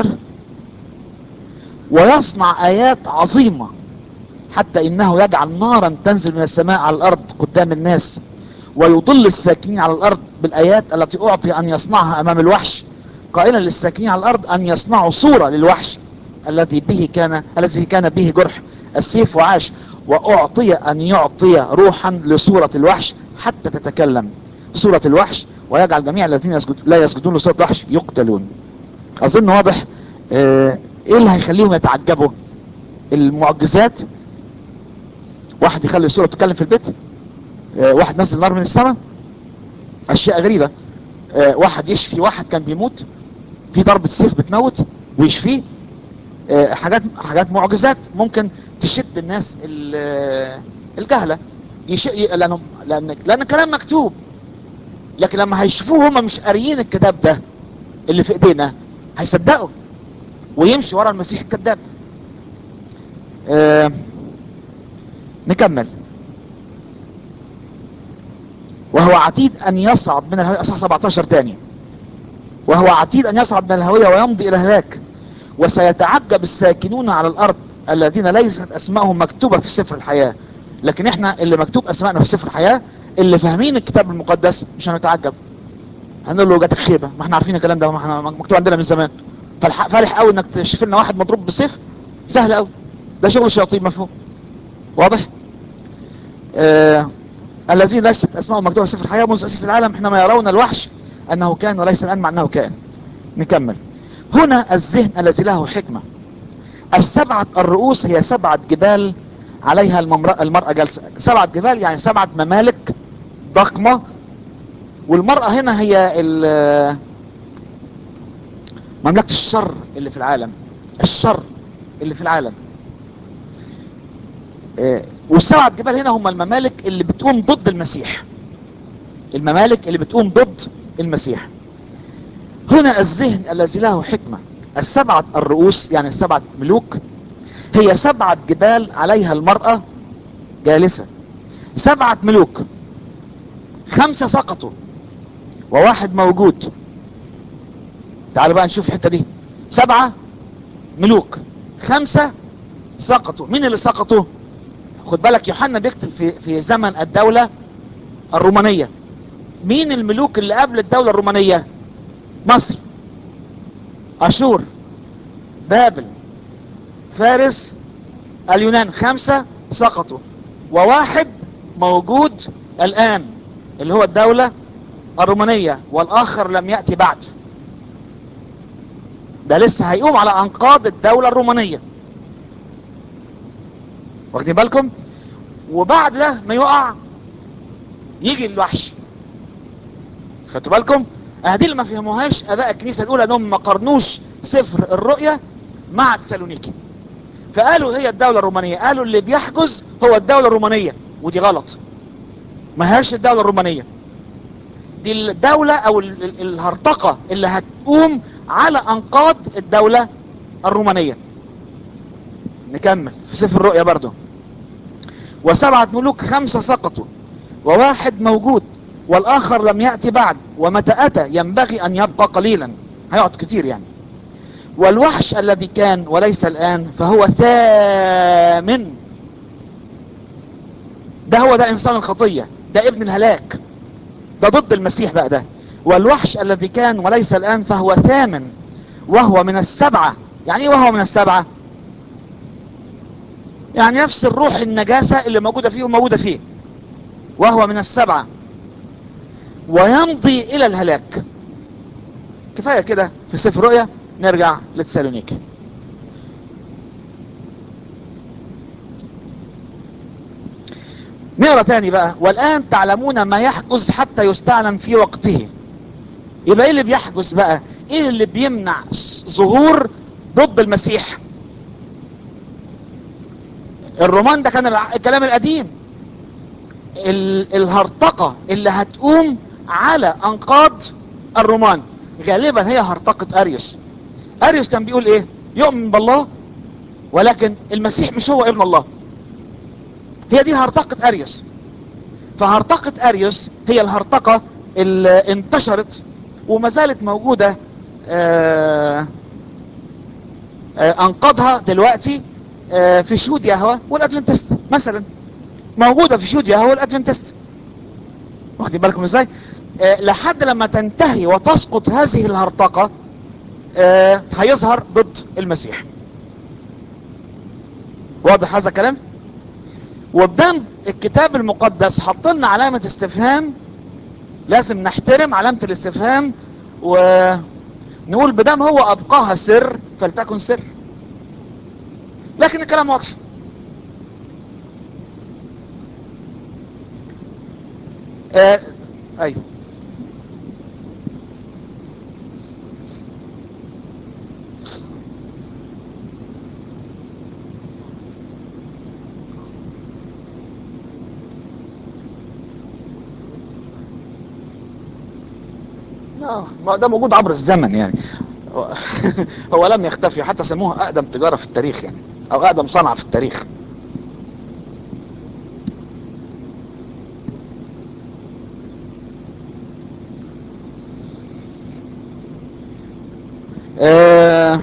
ويصنع آيات عظيمة حتى إنه يجعل نارا تنزل من السماء على الأرض قدام الناس ويضل الساكنين على الأرض بالآيات التي أعطي أن يصنعها أمام الوحش قائلا للساكنين على الأرض أن يصنعوا صورة للوحش الذي به كان الذي كان به جرح السيف وعاش وأعطي أن يعطي روحا لصورة الوحش حتى تتكلم صورة الوحش ويجعل جميع الذين يسجد لا يسجدون لصورة الوحش يقتلون أظن واضح آه إيه اللي هيخليهم يتعجبوا المعجزات واحد يخلي صورة تتكلم في البيت آه واحد نزل نار من السماء أشياء غريبة آه واحد يشفي واحد كان بيموت في ضربة سيف بتموت ويشفيه آه حاجات حاجات معجزات ممكن تشد الناس الجهلة يش... لأنهم... لأن لأن الكلام مكتوب لكن لما هيشوفوه هم مش قاريين الكتاب ده اللي في ايدينا هيصدقوا ويمشي ورا المسيح الكذاب آه نكمل وهو عتيد ان يصعد من الهوية اصح 17 تاني وهو عتيد ان يصعد من الهوية ويمضي الى الهلاك وسيتعجب الساكنون على الارض الذين ليست اسمائهم مكتوبة في سفر الحياة لكن احنا اللي مكتوب اسمائنا في سفر الحياة اللي فاهمين الكتاب المقدس مش هنتعجب هنقول له جاتك خيبة ما احنا عارفين الكلام ده ما احنا مكتوب عندنا من زمان فرح قوي انك تشوف لنا واحد مضروب بسيف سهل قوي ده شغل الشياطين مفهوم واضح آه الذين ليست اسماء مكتوبة في سفر الحياة منذ اساس العالم حينما يرون الوحش انه كان وليس الان مع انه كان نكمل هنا الذهن الذي له حكمة السبعة الرؤوس هي سبعة جبال عليها الممرأة المرأة جالسة سبعة جبال يعني سبعة ممالك ضخمة والمرأة هنا هي ال- مملكة الشر اللي في العالم الشر اللي في العالم آه، والسبعة جبال هنا هم الممالك اللي بتقوم ضد المسيح الممالك اللي بتقوم ضد المسيح هنا الذهن الذي له حكمة السبعة الرؤوس يعني السبعة ملوك هي سبعة جبال عليها المرأة جالسة سبعة ملوك خمسة سقطوا وواحد موجود تعالوا بقى نشوف الحتة دي سبعة ملوك خمسة سقطوا مين اللي سقطوا خد بالك يوحنا بيكتب في في زمن الدولة الرومانية مين الملوك اللي قبل الدولة الرومانية مصر اشور بابل فارس اليونان خمسة سقطوا وواحد موجود الان اللي هو الدولة الرومانية والاخر لم يأتي بعد ده لسه هيقوم على انقاض الدولة الرومانية واخدين بالكم وبعد ده ما يقع يجي الوحش خدتوا بالكم ادي اللي ما فهموهاش اباء الكنيسه الاولى انهم ما قارنوش سفر الرؤيا مع تسالونيكي فقالوا هي الدوله الرومانيه قالوا اللي بيحجز هو الدوله الرومانيه ودي غلط ما هياش الدوله الرومانيه دي الدوله او ال- ال- الهرطقه اللي هتقوم على انقاض الدوله الرومانيه نكمل في سفر الرؤيا برضو وسبعة ملوك خمسة سقطوا وواحد موجود والآخر لم يأتي بعد ومتى أتى ينبغي أن يبقى قليلا هيقعد كتير يعني والوحش الذي كان وليس الآن فهو ثامن ده هو ده إنسان الخطية ده ابن الهلاك ده ضد المسيح بقى ده والوحش الذي كان وليس الآن فهو ثامن وهو من السبعة يعني ايه وهو من السبعة يعني نفس الروح النجاسة اللي موجودة فيه وموجودة فيه وهو من السبعة ويمضي الى الهلاك كفاية كده في سفر رؤيا نرجع لتسالونيكي نقرا تاني بقى والان تعلمون ما يحجز حتى يستعلم في وقته يبقى ايه اللي بيحجز بقى ايه اللي بيمنع ظهور ضد المسيح الرومان ده كان الع- الكلام القديم ال- الهرطقة اللي هتقوم على انقاض الرومان غالبا هي هرطقة اريوس اريوس كان بيقول ايه يؤمن بالله ولكن المسيح مش هو ابن الله هي دي هرطقة اريوس فهرطقة اريوس هي الهرطقة اللي انتشرت وما زالت موجودة آه آه انقضها دلوقتي آه في شهود يهوى والادفنتست مثلا موجودة في شهود يهوى والادفنتست واخدين بالكم ازاي آه لحد لما تنتهي وتسقط هذه الهرطقة آه هيظهر ضد المسيح واضح هذا الكلام وبدم الكتاب المقدس حط لنا علامة استفهام لازم نحترم علامة الاستفهام ونقول بدم هو ابقاها سر فلتكن سر لكن الكلام واضح آه ايوه لا ما ده موجود عبر الزمن يعني هو لم يختفي حتى سموها اقدم تجارة في التاريخ يعني او اقدم صنعة في التاريخ آه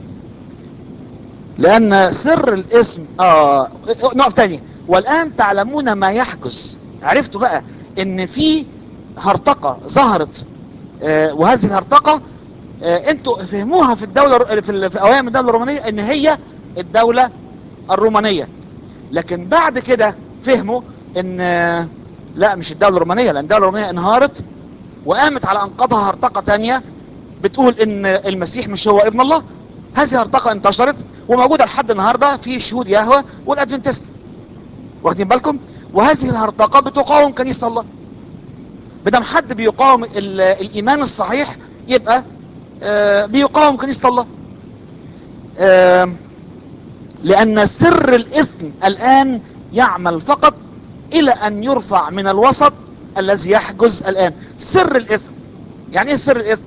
لان سر الاسم اه نقف تاني والان تعلمون ما يحجز عرفتوا بقى ان في هرطقة ظهرت آه وهذه الهرطقة آه انتوا فهموها في الدولة في, ال- في اوائل الدولة الرومانية ان هي الدولة الرومانية لكن بعد كده فهموا ان آه لا مش الدولة الرومانية لان الدولة الرومانية انهارت وقامت على انقاضها هرطقة تانية بتقول ان المسيح مش هو ابن الله هذه هرطقة انتشرت وموجودة لحد النهاردة في شهود يهوى والادفنتست واخدين بالكم وهذه الهرطقة بتقاوم كنيسة الله بدم حد بيقاوم ال- الايمان الصحيح يبقى آه، بيقاوم كنيسة الله آه، لان سر الاثم الان يعمل فقط الى ان يرفع من الوسط الذي يحجز الان سر الاثم يعني ايه سر الاثم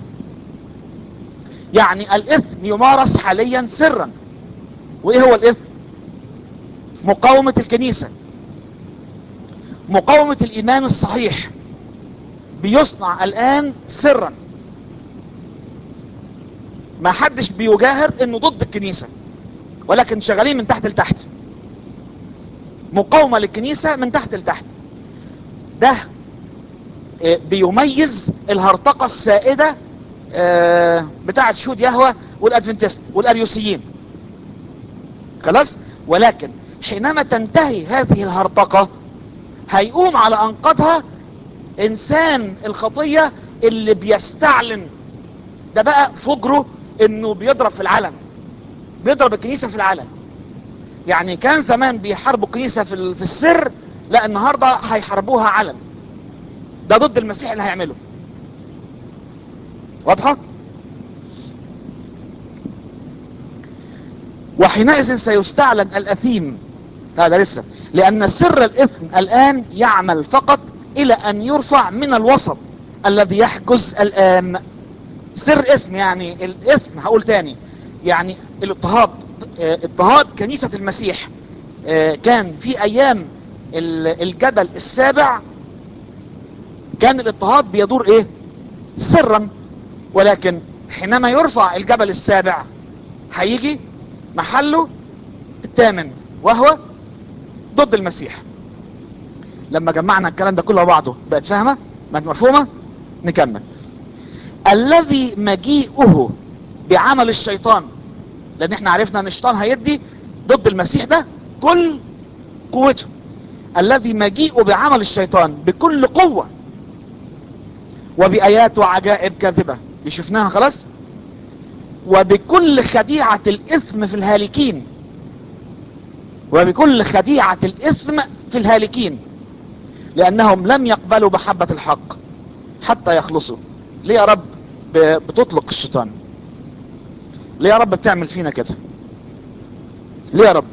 يعني الاثم يمارس حاليا سرا وايه هو الاثم مقاومة الكنيسة مقاومة الايمان الصحيح بيصنع الان سرا ما حدش بيجاهر انه ضد الكنيسة ولكن شغالين من تحت لتحت مقاومة للكنيسة من تحت لتحت ده آه، بيميز الهرطقة السائدة آه، بتاعة شهود يهوى والادفنتست والاريوسيين خلاص ولكن حينما تنتهي هذه الهرطقة هيقوم على انقاضها انسان الخطية اللي بيستعلن ده بقى فجره انه بيضرب في العلن بيضرب الكنيسة في العلن يعني كان زمان بيحاربوا الكنيسة في, ال- في السر لا النهاردة هيحاربوها علن ده ضد المسيح اللي هيعمله واضحة وحينئذ سيستعلن الاثيم هذا لسه لان سر الاثم الان يعمل فقط الى ان يرفع من الوسط الذي يحجز الان سر اسم يعني الاثم هقول تاني يعني الاضطهاد آه، اضطهاد كنيسة المسيح آه، كان في ايام ال- الجبل السابع كان الاضطهاد بيدور ايه سرا ولكن حينما يرفع الجبل السابع هيجي محله الثامن وهو ضد المسيح لما جمعنا الكلام ده كله على بعضه بقت فاهمة بقت مفهومة نكمل الذي مجيئه بعمل الشيطان لان احنا عرفنا ان الشيطان هيدي ضد المسيح ده كل قوته الذي مجيئه بعمل الشيطان بكل قوة وبآيات وعجائب كاذبة دي شفناها خلاص وبكل خديعة الإثم في الهالكين وبكل خديعة الإثم في الهالكين لأنهم لم يقبلوا محبة الحق حتى يخلصوا ليه يا رب ب- بتطلق الشيطان ليه يا رب بتعمل فينا كده ليه يا رب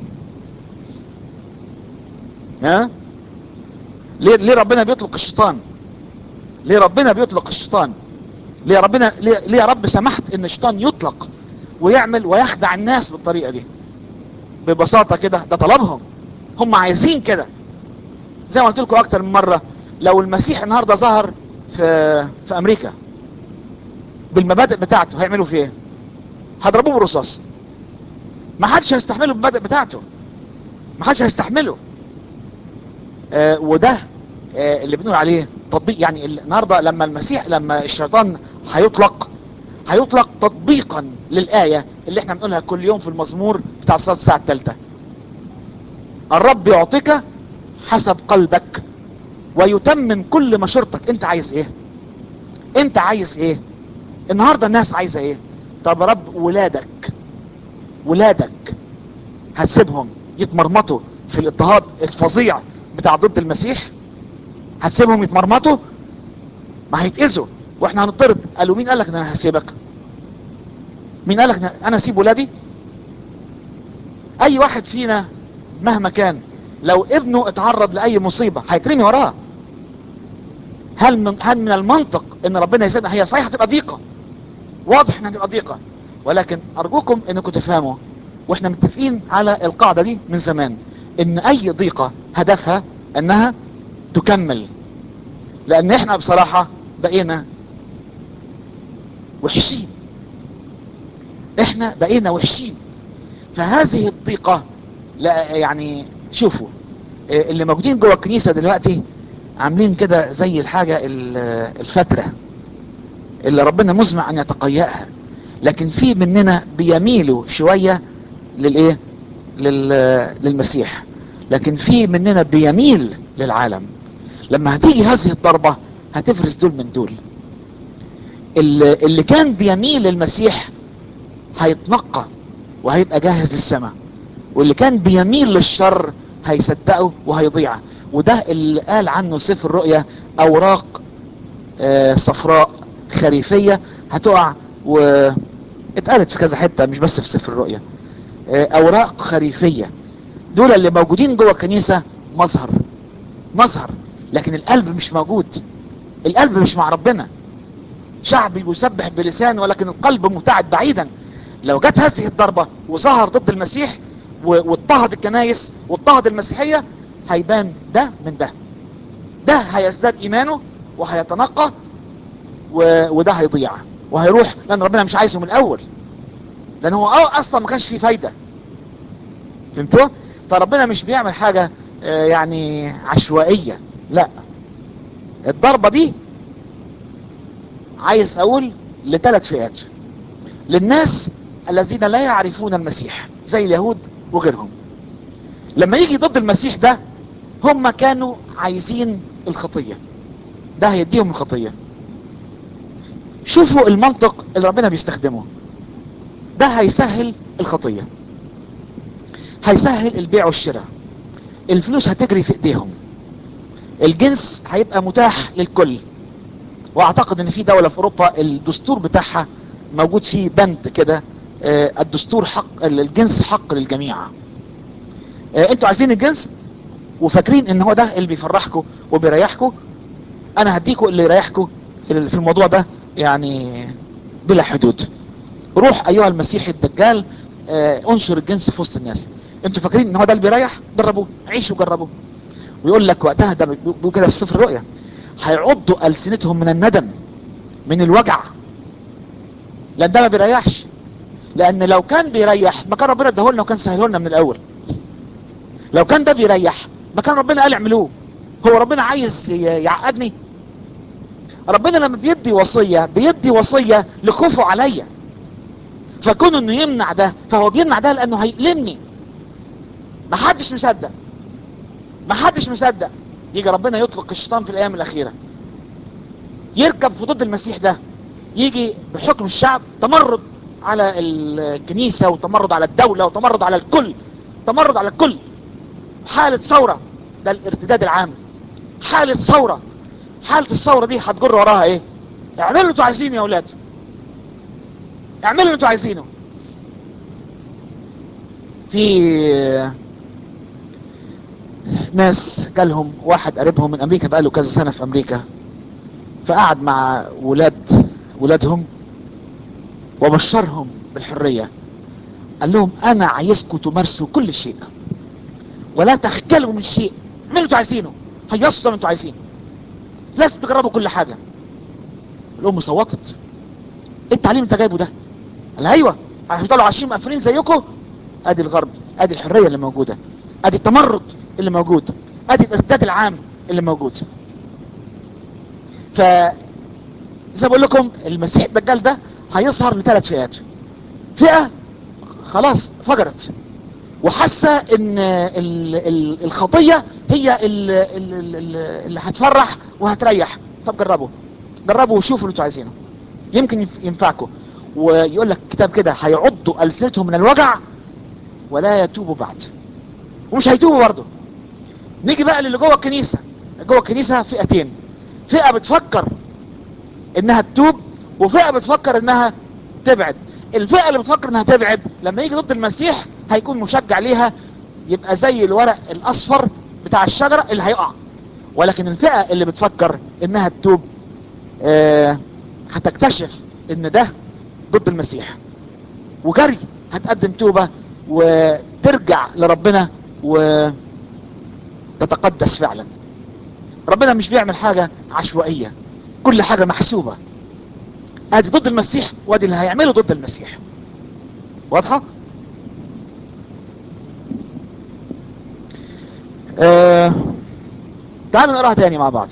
ها ليه, ليه ربنا بيطلق الشيطان ليه ربنا بيطلق الشيطان ليه ربنا ليه, ليه يا رب سمحت ان الشيطان يطلق ويعمل ويخدع الناس بالطريقة دي ببساطة كده ده طلبهم هم عايزين كده زي ما قلت لكم اكتر من مرة لو المسيح النهاردة ظهر في في امريكا بالمبادئ بتاعته هيعملوا فيه ايه هضربوه برصاص ما حدش هيستحمله بالمبادئ بتاعته ما حدش هيستحمله آه وده آه اللي بنقول عليه تطبيق يعني النهارده لما المسيح لما الشيطان هيطلق هيطلق تطبيقا للآية اللي احنا بنقولها كل يوم في المزمور بتاع صلاة الساعة الثالثة الرب يعطيك حسب قلبك ويتمم كل مشورتك انت عايز ايه انت عايز ايه النهاردة الناس عايزة ايه طب يا رب ولادك ولادك هتسيبهم يتمرمطوا في الاضطهاد الفظيع بتاع ضد المسيح هتسيبهم يتمرمطوا ما هيتأذوا واحنا هنضطرب قالوا مين قالك ان انا هسيبك مين قالك ان انا اسيب ولادي اي واحد فينا مهما كان لو ابنه اتعرض لاي مصيبة هيترمي وراه هل من, هل من المنطق ان ربنا يسيبنا هي صحيح هتبقى ضيقة واضح انها هتبقى ضيقة ولكن ارجوكم انكم تفهموا واحنا متفقين على القاعدة دي من زمان ان اي ضيقة هدفها انها تكمل لان احنا بصراحة بقينا وحشين احنا بقينا وحشين فهذه الضيقة لا يعني شوفوا إيه اللي موجودين جوه الكنيسة دلوقتي عاملين كده زي الحاجة ال- الفترة اللي ربنا مزمع ان يتقيأها لكن في مننا بيميلوا شوية للايه لل- للمسيح لكن في مننا بيميل للعالم لما هتيجي هذه الضربة هتفرز دول من دول اللي, اللي كان بيميل للمسيح هيتنقى وهيبقى جاهز للسماء واللي كان بيميل للشر هيصدقه وهيضيع وده اللي قال عنه سفر الرؤيا اوراق آه صفراء خريفية هتقع واتقالت في كذا حتة مش بس في سفر الرؤيا آه اوراق خريفية دول اللي موجودين جوه الكنيسة مظهر مظهر لكن القلب مش موجود القلب مش مع ربنا شعب يسبح بلسان ولكن القلب مبتعد بعيدا لو جت هذه الضربة وظهر ضد المسيح واضطهد الكنايس واضطهد المسيحية هيبان ده من ده ده هيزداد ايمانه وهيتنقى و... وده هيضيع وهيروح لان ربنا مش عايزه من الاول لان هو اصلا ما كانش فيه فايدة فهمتوا فربنا مش بيعمل حاجة يعني عشوائية لا الضربة دي عايز اقول لثلاث فئات للناس الذين لا يعرفون المسيح زي اليهود وغيرهم لما يجي ضد المسيح ده هم كانوا عايزين الخطية ده هيديهم الخطية شوفوا المنطق اللي ربنا بيستخدمه ده هيسهل الخطية هيسهل البيع والشراء الفلوس هتجري في ايديهم الجنس هيبقى متاح للكل واعتقد ان في دولة في اوروبا الدستور بتاعها موجود فيه بند كده آه الدستور حق الجنس حق للجميع آه انتوا عايزين الجنس وفاكرين ان هو ده اللي بيفرحكم وبيريحكم انا هديكم اللي يريحكم في الموضوع ده يعني بلا حدود روح ايها المسيح الدجال آه انشر الجنس في وسط الناس انتوا فاكرين ان هو ده اللي بيريح جربوه عيشوا جربوا ويقول لك وقتها ده بيقول كده في سفر الرؤيا هيعضوا ألسنتهم من الندم من الوجع لان ده ما بيريحش لان لو كان بيريح ما كان ربنا اداهولنا وكان سهله لنا من الاول لو كان ده بيريح ما كان ربنا قال اعملوه هو ربنا عايز يعقدني ربنا لما بيدي وصية بيدي وصية لخوفه عليا فكون انه يمنع ده فهو بيمنع ده لانه هيقلمني ما حدش مصدق ما حدش مصدق يجي ربنا يطلق الشيطان في الايام الاخيرة يركب في ضد المسيح ده يجي بحكم الشعب تمرد على الكنيسة وتمرد على الدولة وتمرد على الكل تمرد على الكل حالة ثورة ده الارتداد العام حالة ثورة حالة الثورة دي هتجر وراها ايه اعملوا اللي انتوا عايزينه يا اولاد اعملوا اللي انتوا عايزينه في ناس جالهم واحد قريبهم من امريكا بقاله كذا سنة في امريكا فقعد مع ولاد ولادهم وبشرهم بالحرية قال لهم انا عايزكم تمارسوا كل شيء ولا تختلوا من شيء اعملوا انتوا عايزينه هيصوا زي ما انتوا عايزين لازم تجربوا كل حاجة الام صوتت ايه التعليم انت جايبه ده قال ايوه هيفضلوا عايشين مقفلين زيكم ادي الغرب ادي الحرية اللي موجودة ادي التمرد اللي موجود ادي الارتداد العام اللي موجود ف زي ما بقول لكم المسيح الدجال ده هيظهر لثلاث فئات فئة خلاص فجرت وحاسة ان ال ال الخطية هي ال ال ال اللي هتفرح وهتريح طب جربوا جربوا وشوفوا اللي انتوا عايزينه يمكن ينفعكم ويقول لك كتاب كده هيعضوا ألسنتهم من الوجع ولا يتوبوا بعد ومش هيتوبوا برضه نيجي بقى للي جوه الكنيسة جوه الكنيسة فئتين فئة بتفكر انها تتوب وفئة بتفكر انها تبعد الفئة اللي بتفكر انها تبعد لما يجي ضد المسيح هيكون مشجع ليها يبقى زي الورق الاصفر بتاع الشجرة اللي هيقع ولكن الفئة اللي بتفكر انها تتوب آه هتكتشف ان ده ضد المسيح وجري هتقدم توبة وترجع لربنا وتتقدس فعلا ربنا مش بيعمل حاجة عشوائية كل حاجة محسوبة ادي ضد المسيح وادي اللي هيعمله ضد المسيح واضحة آه تعالوا نقراها تاني مع بعض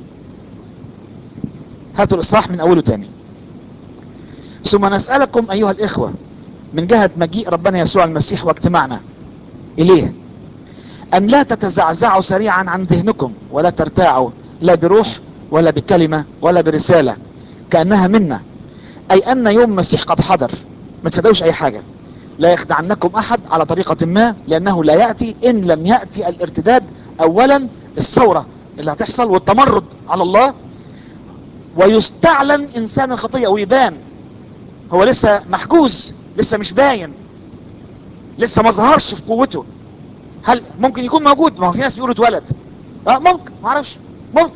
هاتوا الاصحاح من اوله تاني ثم نسألكم ايها الاخوة من جهة مجيء ربنا يسوع المسيح واجتماعنا اليه ان لا تتزعزعوا سريعا عن ذهنكم ولا ترتاعوا لا بروح ولا بكلمة ولا برسالة كأنها منا أي أن يوم المسيح قد حضر ما تصدقوش أي حاجة لا يخدعنكم أحد على طريقة ما لأنه لا يأتي إن لم يأتي الارتداد أولا الثورة اللي هتحصل والتمرد على الله ويستعلن إنسان الخطية ويبان هو لسه محجوز لسه مش باين لسه ما ظهرش في قوته هل ممكن يكون موجود ما هو في ناس بيقولوا اتولد اه ممكن ما اعرفش ممكن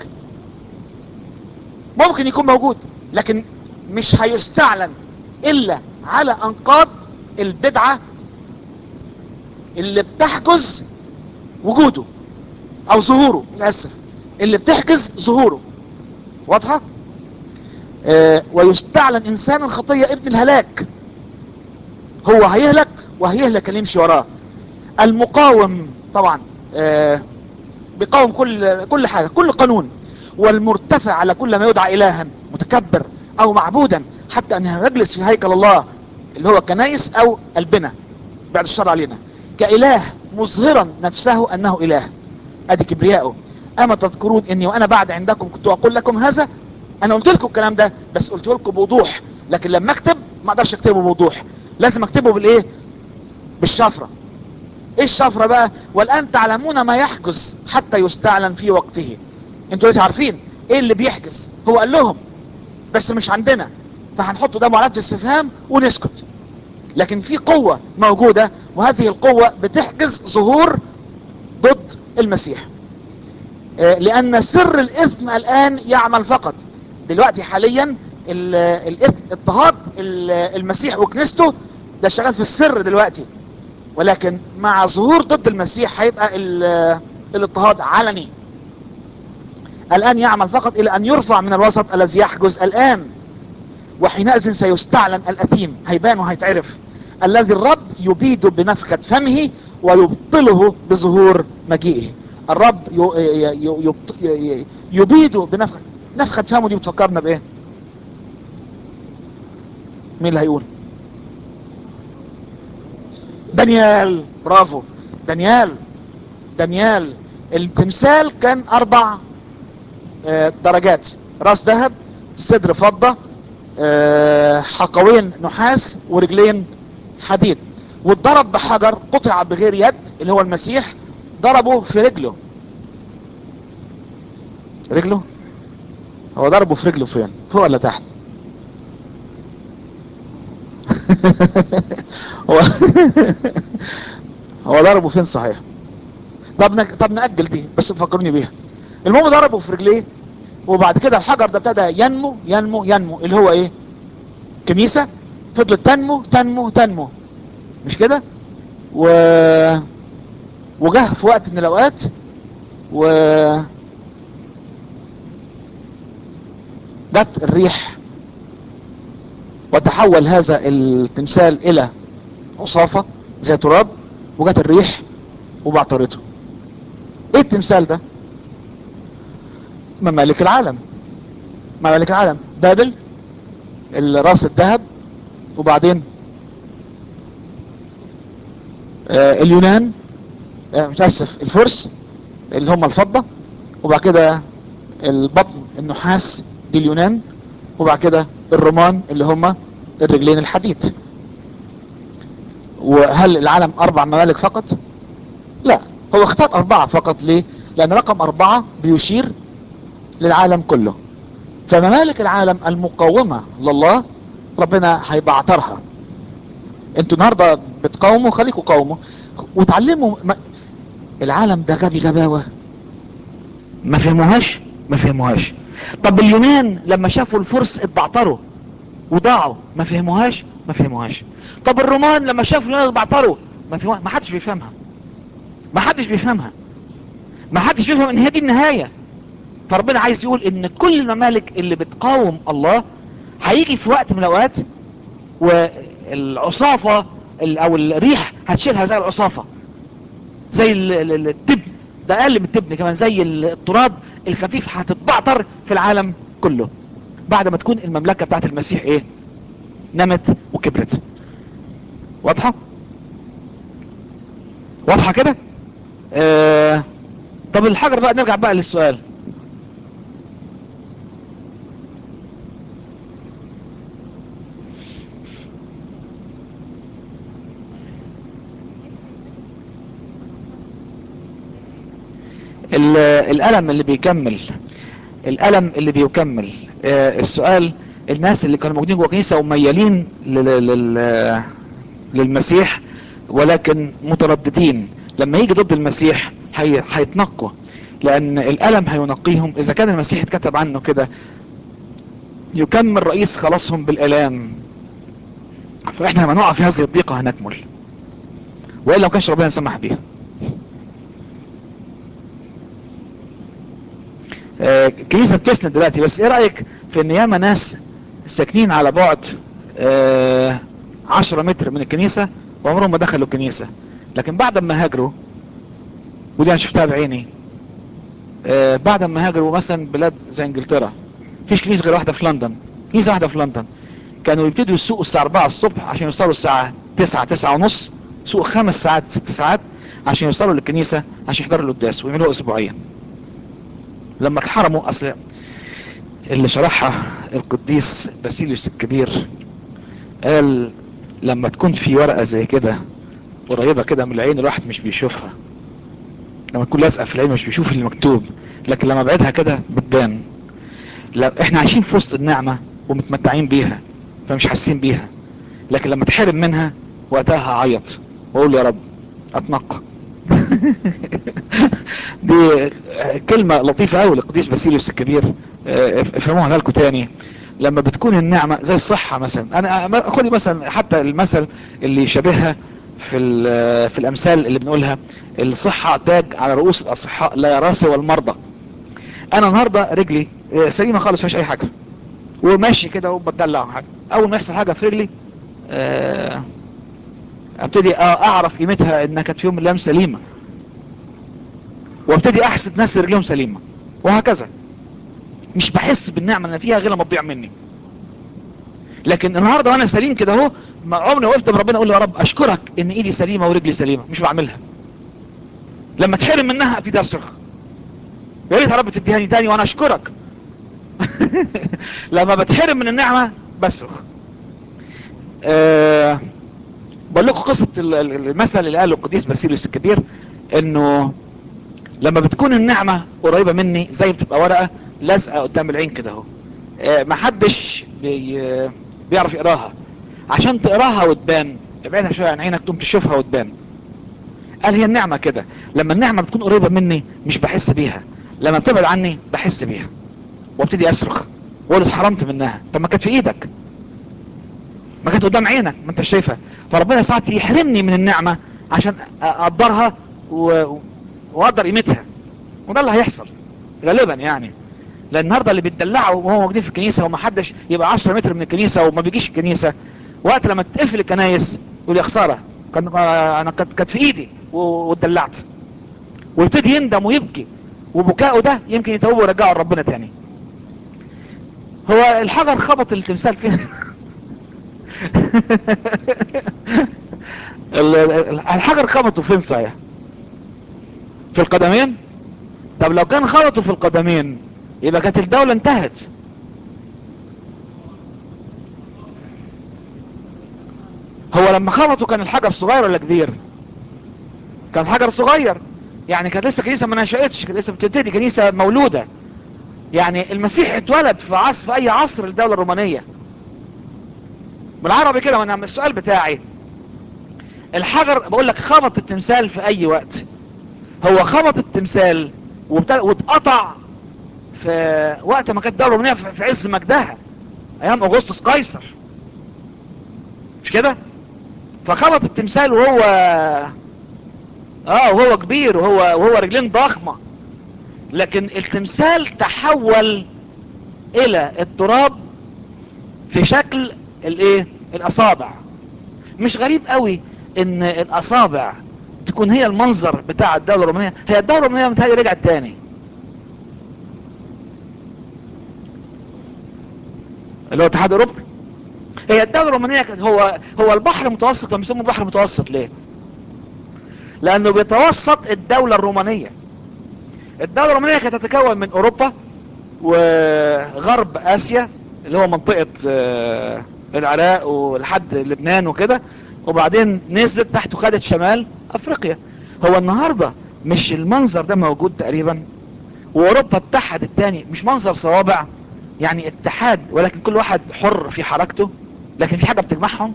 ممكن يكون موجود لكن مش هيستعلن الا على انقاض البدعة اللي بتحجز وجوده او ظهوره للاسف اللي بتحجز ظهوره واضحة آه ويستعلن انسان الخطية ابن الهلاك هو هيهلك وهيهلك اللي يمشي وراه المقاوم طبعا آه بيقاوم كل كل حاجة كل قانون والمرتفع على كل ما يدعى الها متكبر او معبودا حتى انه يجلس في هيكل الله اللي هو الكنائس او البنى بعد الشر علينا كاله مظهرا نفسه انه اله ادي كبرياءه اما تذكرون اني وانا بعد عندكم كنت اقول لكم هذا انا قلت لكم الكلام ده بس قلت لكم بوضوح لكن لما اكتب ما اقدرش اكتبه بوضوح لازم اكتبه بالايه بالشفرة ايه الشفرة بقى والان تعلمون ما يحجز حتى يستعلن في وقته انتوا دلوقتي عارفين ايه اللي بيحجز هو قال لهم بس مش عندنا فهنحطه ده معرفة استفهام ونسكت لكن في قوة موجودة وهذه القوة بتحجز ظهور ضد المسيح لان سر الاثم الان يعمل فقط دلوقتي حاليا الاثم اضطهاد المسيح وكنيسته ده شغال في السر دلوقتي ولكن مع ظهور ضد المسيح هيبقى الاضطهاد علني الان يعمل فقط الى ان يرفع من الوسط الذي يحجز الان وحينئذ سيستعلن الاثيم هيبان وهيتعرف الذي الرب يبيد بنفخة فمه ويبطله بظهور مجيئه الرب يبيد بنفخة نفخة فمه دي بتفكرنا بايه مين اللي هيقول دانيال برافو دانيال دانيال التمثال كان اربع درجات راس ذهب صدر فضة حقوين نحاس ورجلين حديد واتضرب بحجر قطع بغير يد اللي هو المسيح ضربه في رجله رجله هو ضربه في رجله فين فوق ولا تحت هو هو ضربه فين صحيح طب نك... طب نأجل دي بس تفكروني بيها المهم ضربه في رجليه وبعد كده الحجر ده ابتدى ينمو ينمو ينمو اللي هو ايه كنيسة فضلت تنمو تنمو تنمو مش كده و وجه في وقت من الاوقات و جت الريح وتحول هذا التمثال الى عصافة زي تراب وجت الريح وبعترته ايه التمثال ده ممالك العالم ممالك العالم بابل الراس الذهب وبعدين آه اليونان آه متأسف الفرس اللي هم الفضة وبعد كده البطن النحاس دي اليونان وبعد كده الرومان اللي هم الرجلين الحديد وهل العالم اربع ممالك فقط لا هو اختار اربعة فقط ليه لان رقم اربعة بيشير للعالم كله فممالك العالم المقاومة لله ربنا هيبعترها انتوا النهاردة بتقاوموا خليكوا قاوموا وتعلموا ما... العالم ده غبي غباوة ما فهموهاش ما فهموهاش طب اليونان لما شافوا الفرس اتبعتروا وضاعوا ما فهموهاش ما فهموهاش طب الرومان لما شافوا اليونان اتبعتروا ما فهموهاش ما حدش بيفهمها ما حدش بيفهمها ما حدش بيفهم ان هي دي النهاية فربنا عايز يقول ان كل الممالك اللي بتقاوم الله هيجي في وقت من الاوقات والعصافة او الريح هتشيلها زي العصافة زي التبن ده اقل من التبن كمان زي التراب الخفيف هتتبعتر في العالم كله بعد ما تكون المملكة بتاعت المسيح ايه نمت وكبرت واضحة واضحة كده آه طب الحجر بقى نرجع بقى للسؤال ال- الألم اللي بيكمل الألم اللي بيكمل آه، السؤال الناس اللي كانوا موجودين جوه الكنيسة وميالين لل- لل- للمسيح ولكن مترددين لما يجي ضد المسيح هي- هيتنقوا لأن الألم هينقيهم إذا كان المسيح اتكتب عنه كده يكمل رئيس خلاصهم بالآلام فإحنا لما نقع في هذه الضيقة هنكمل وإلا ما كانش ربنا سمح بيها آه، الكنيسة بتسند دلوقتي بس ايه رأيك في ان ياما ناس ساكنين على بعد آه، عشرة متر من الكنيسة وعمرهم ما دخلوا الكنيسة لكن بعد ما هاجروا ودي انا شفتها بعيني آه، بعد ما هاجروا مثلا بلاد زي انجلترا مفيش كنيسة غير واحدة في لندن كنيسة واحدة في لندن كانوا يبتدوا يسوقوا الساعة 4 الصبح عشان يوصلوا الساعة 9 9 ونص سوق خمس ساعات ست ساعات عشان يوصلوا للكنيسة عشان يحضروا القداس ويعملوها اسبوعيا لما اتحرموا اصل اللي شرحها القديس باسيليوس الكبير قال لما تكون في ورقة زي كده قريبة كده من العين الواحد مش بيشوفها لما تكون لازقة في العين مش بيشوف اللي مكتوب لكن لما بعدها كده بتبان لا احنا عايشين في وسط النعمة ومتمتعين بيها فمش حاسين بيها لكن لما تحرم منها وقتها هعيط واقول يا رب اتنقى دي كلمة لطيفة قوي للقديس باسيليوس الكبير اه، افهموها لكم تاني لما بتكون النعمة زي الصحة مثلا انا خدي مثلا حتى المثل اللي يشبهها في ال- في الامثال اللي بنقولها الصحة تاج على رؤوس الاصحاء لا يراسي والمرضى انا النهاردة رجلي اه، سليمة خالص مفيش اي حاجة وماشي كده وبتدلع حاجة اول ما يحصل حاجة في رجلي اه، ابتدي اه اعرف قيمتها انها كانت في يوم من الايام سليمة وابتدي احسد ناس رجلهم سليمة وهكذا مش بحس بالنعمة اللي أنا فيها غير لما تضيع مني لكن النهاردة وانا سليم كده اهو ما عمري وقفت بربنا اقول له يا رب اشكرك ان ايدي سليمة ورجلي سليمة مش بعملها لما تحرم منها ابتدي اصرخ يا ريت يا رب تديهاني تاني وانا اشكرك لما بتحرم من النعمة بصرخ أه بقول لكم قصة ال- ال- المثل اللي قاله القديس باسيليوس الكبير انه لما بتكون النعمة قريبة مني زي بتبقى ورقة لازقة قدام العين كده اهو آه، محدش بي بيعرف يقراها عشان تقراها وتبان ابعدها شوية عن عينك تقوم تشوفها وتبان قال هي النعمة كده لما النعمة بتكون قريبة مني مش بحس بيها لما بتبعد عني بحس بيها وابتدي اصرخ واقول اتحرمت منها طب ما كانت في ايدك ما كانت قدام عينك ما انت شايفها فربنا ساعات يحرمني من النعمة عشان اقدرها و... واقدر قيمتها وده اللي هيحصل غالبا يعني لان النهارده اللي بيتدلعوا وهو موجودين في الكنيسه وما حدش يبقى 10 متر من الكنيسه وما بيجيش الكنيسه وقت لما تقفل الكنايس يقول يا خساره كان آه، انا كانت كانت في ايدي و- واتدلعت ويبتدي يندم ويبكي وبكائه ده يمكن يتوب ويرجعه لربنا تاني هو الحجر خبط التمثال فين ال- ال- الحجر خبطه فين صحيح في القدمين طب لو كان خبطه في القدمين يبقى كانت الدولة انتهت هو لما خبطه كان الحجر صغير ولا كبير كان حجر صغير يعني كانت لسه كنيسة ما نشأتش كانت لسه بتبتدي كنيسة مولودة يعني المسيح اتولد في عصر في اي عصر الدولة الرومانية بالعربي كده وانا السؤال بتاعي الحجر بقول لك خبط التمثال في اي وقت هو خبط التمثال وبت- واتقطع في وقت ما كانت الدولة الرومانية في في عز مجدها ايام اغسطس قيصر مش كده فخبط التمثال وهو اه وهو كبير وهو وهو رجلين ضخمة لكن التمثال تحول الى التراب في شكل الايه الاصابع مش غريب قوي ان الاصابع تكون هي المنظر بتاع الدولة الرومانية هي الدولة الرومانية متهيألي رجعت تاني اللي هو الاتحاد الاوروبي هي الدولة الرومانية كانت هو هو البحر المتوسط لما بيسموه البحر المتوسط ليه؟ لانه بيتوسط الدولة الرومانية الدولة الرومانية كانت تتكون من اوروبا وغرب اسيا اللي هو منطقة آه، العراق ولحد لبنان وكده وبعدين نزلت تحت وخدت شمال افريقيا هو النهاردة مش المنظر ده موجود تقريبا واوروبا اتحدت تاني مش منظر صوابع يعني اتحاد ولكن كل واحد حر في حركته لكن في حاجة بتجمعهم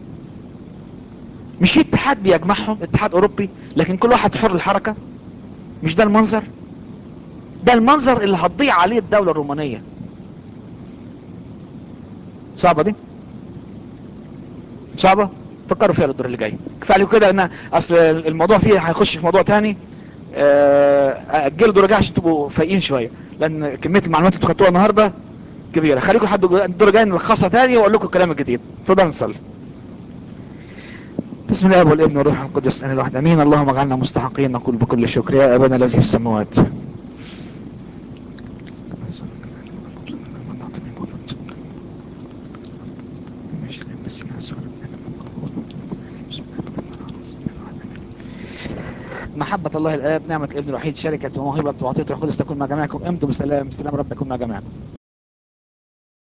مش في اتحاد بيجمعهم اتحاد اوروبي لكن كل واحد حر الحركة مش ده المنظر ده المنظر اللي هتضيع عليه الدولة الرومانية صعبة دي صعبة فكروا فيها للدور اللي جاي كفاية عليكم كده ان اصل الموضوع فيه هيخش في موضوع تاني اجلوا الدور الجاي عشان تبقوا فايقين شوية لان كمية المعلومات اللي خدتوها النهاردة كبيرة خليكم لحد الدور الجاي نلخصها تاني واقول لكم الكلام الجديد اتفضلوا نصلي بسم الله والابن والروح القدس انا الواحد امين اللهم اجعلنا مستحقين نقول بكل شكر يا ابانا الذي في السماوات محبة الله الآب نعمة الابن الوحيد شركة وموهبة وعطية القدس تكون مع جميعكم امضوا بسلام سلام رب يكون مع جميعكم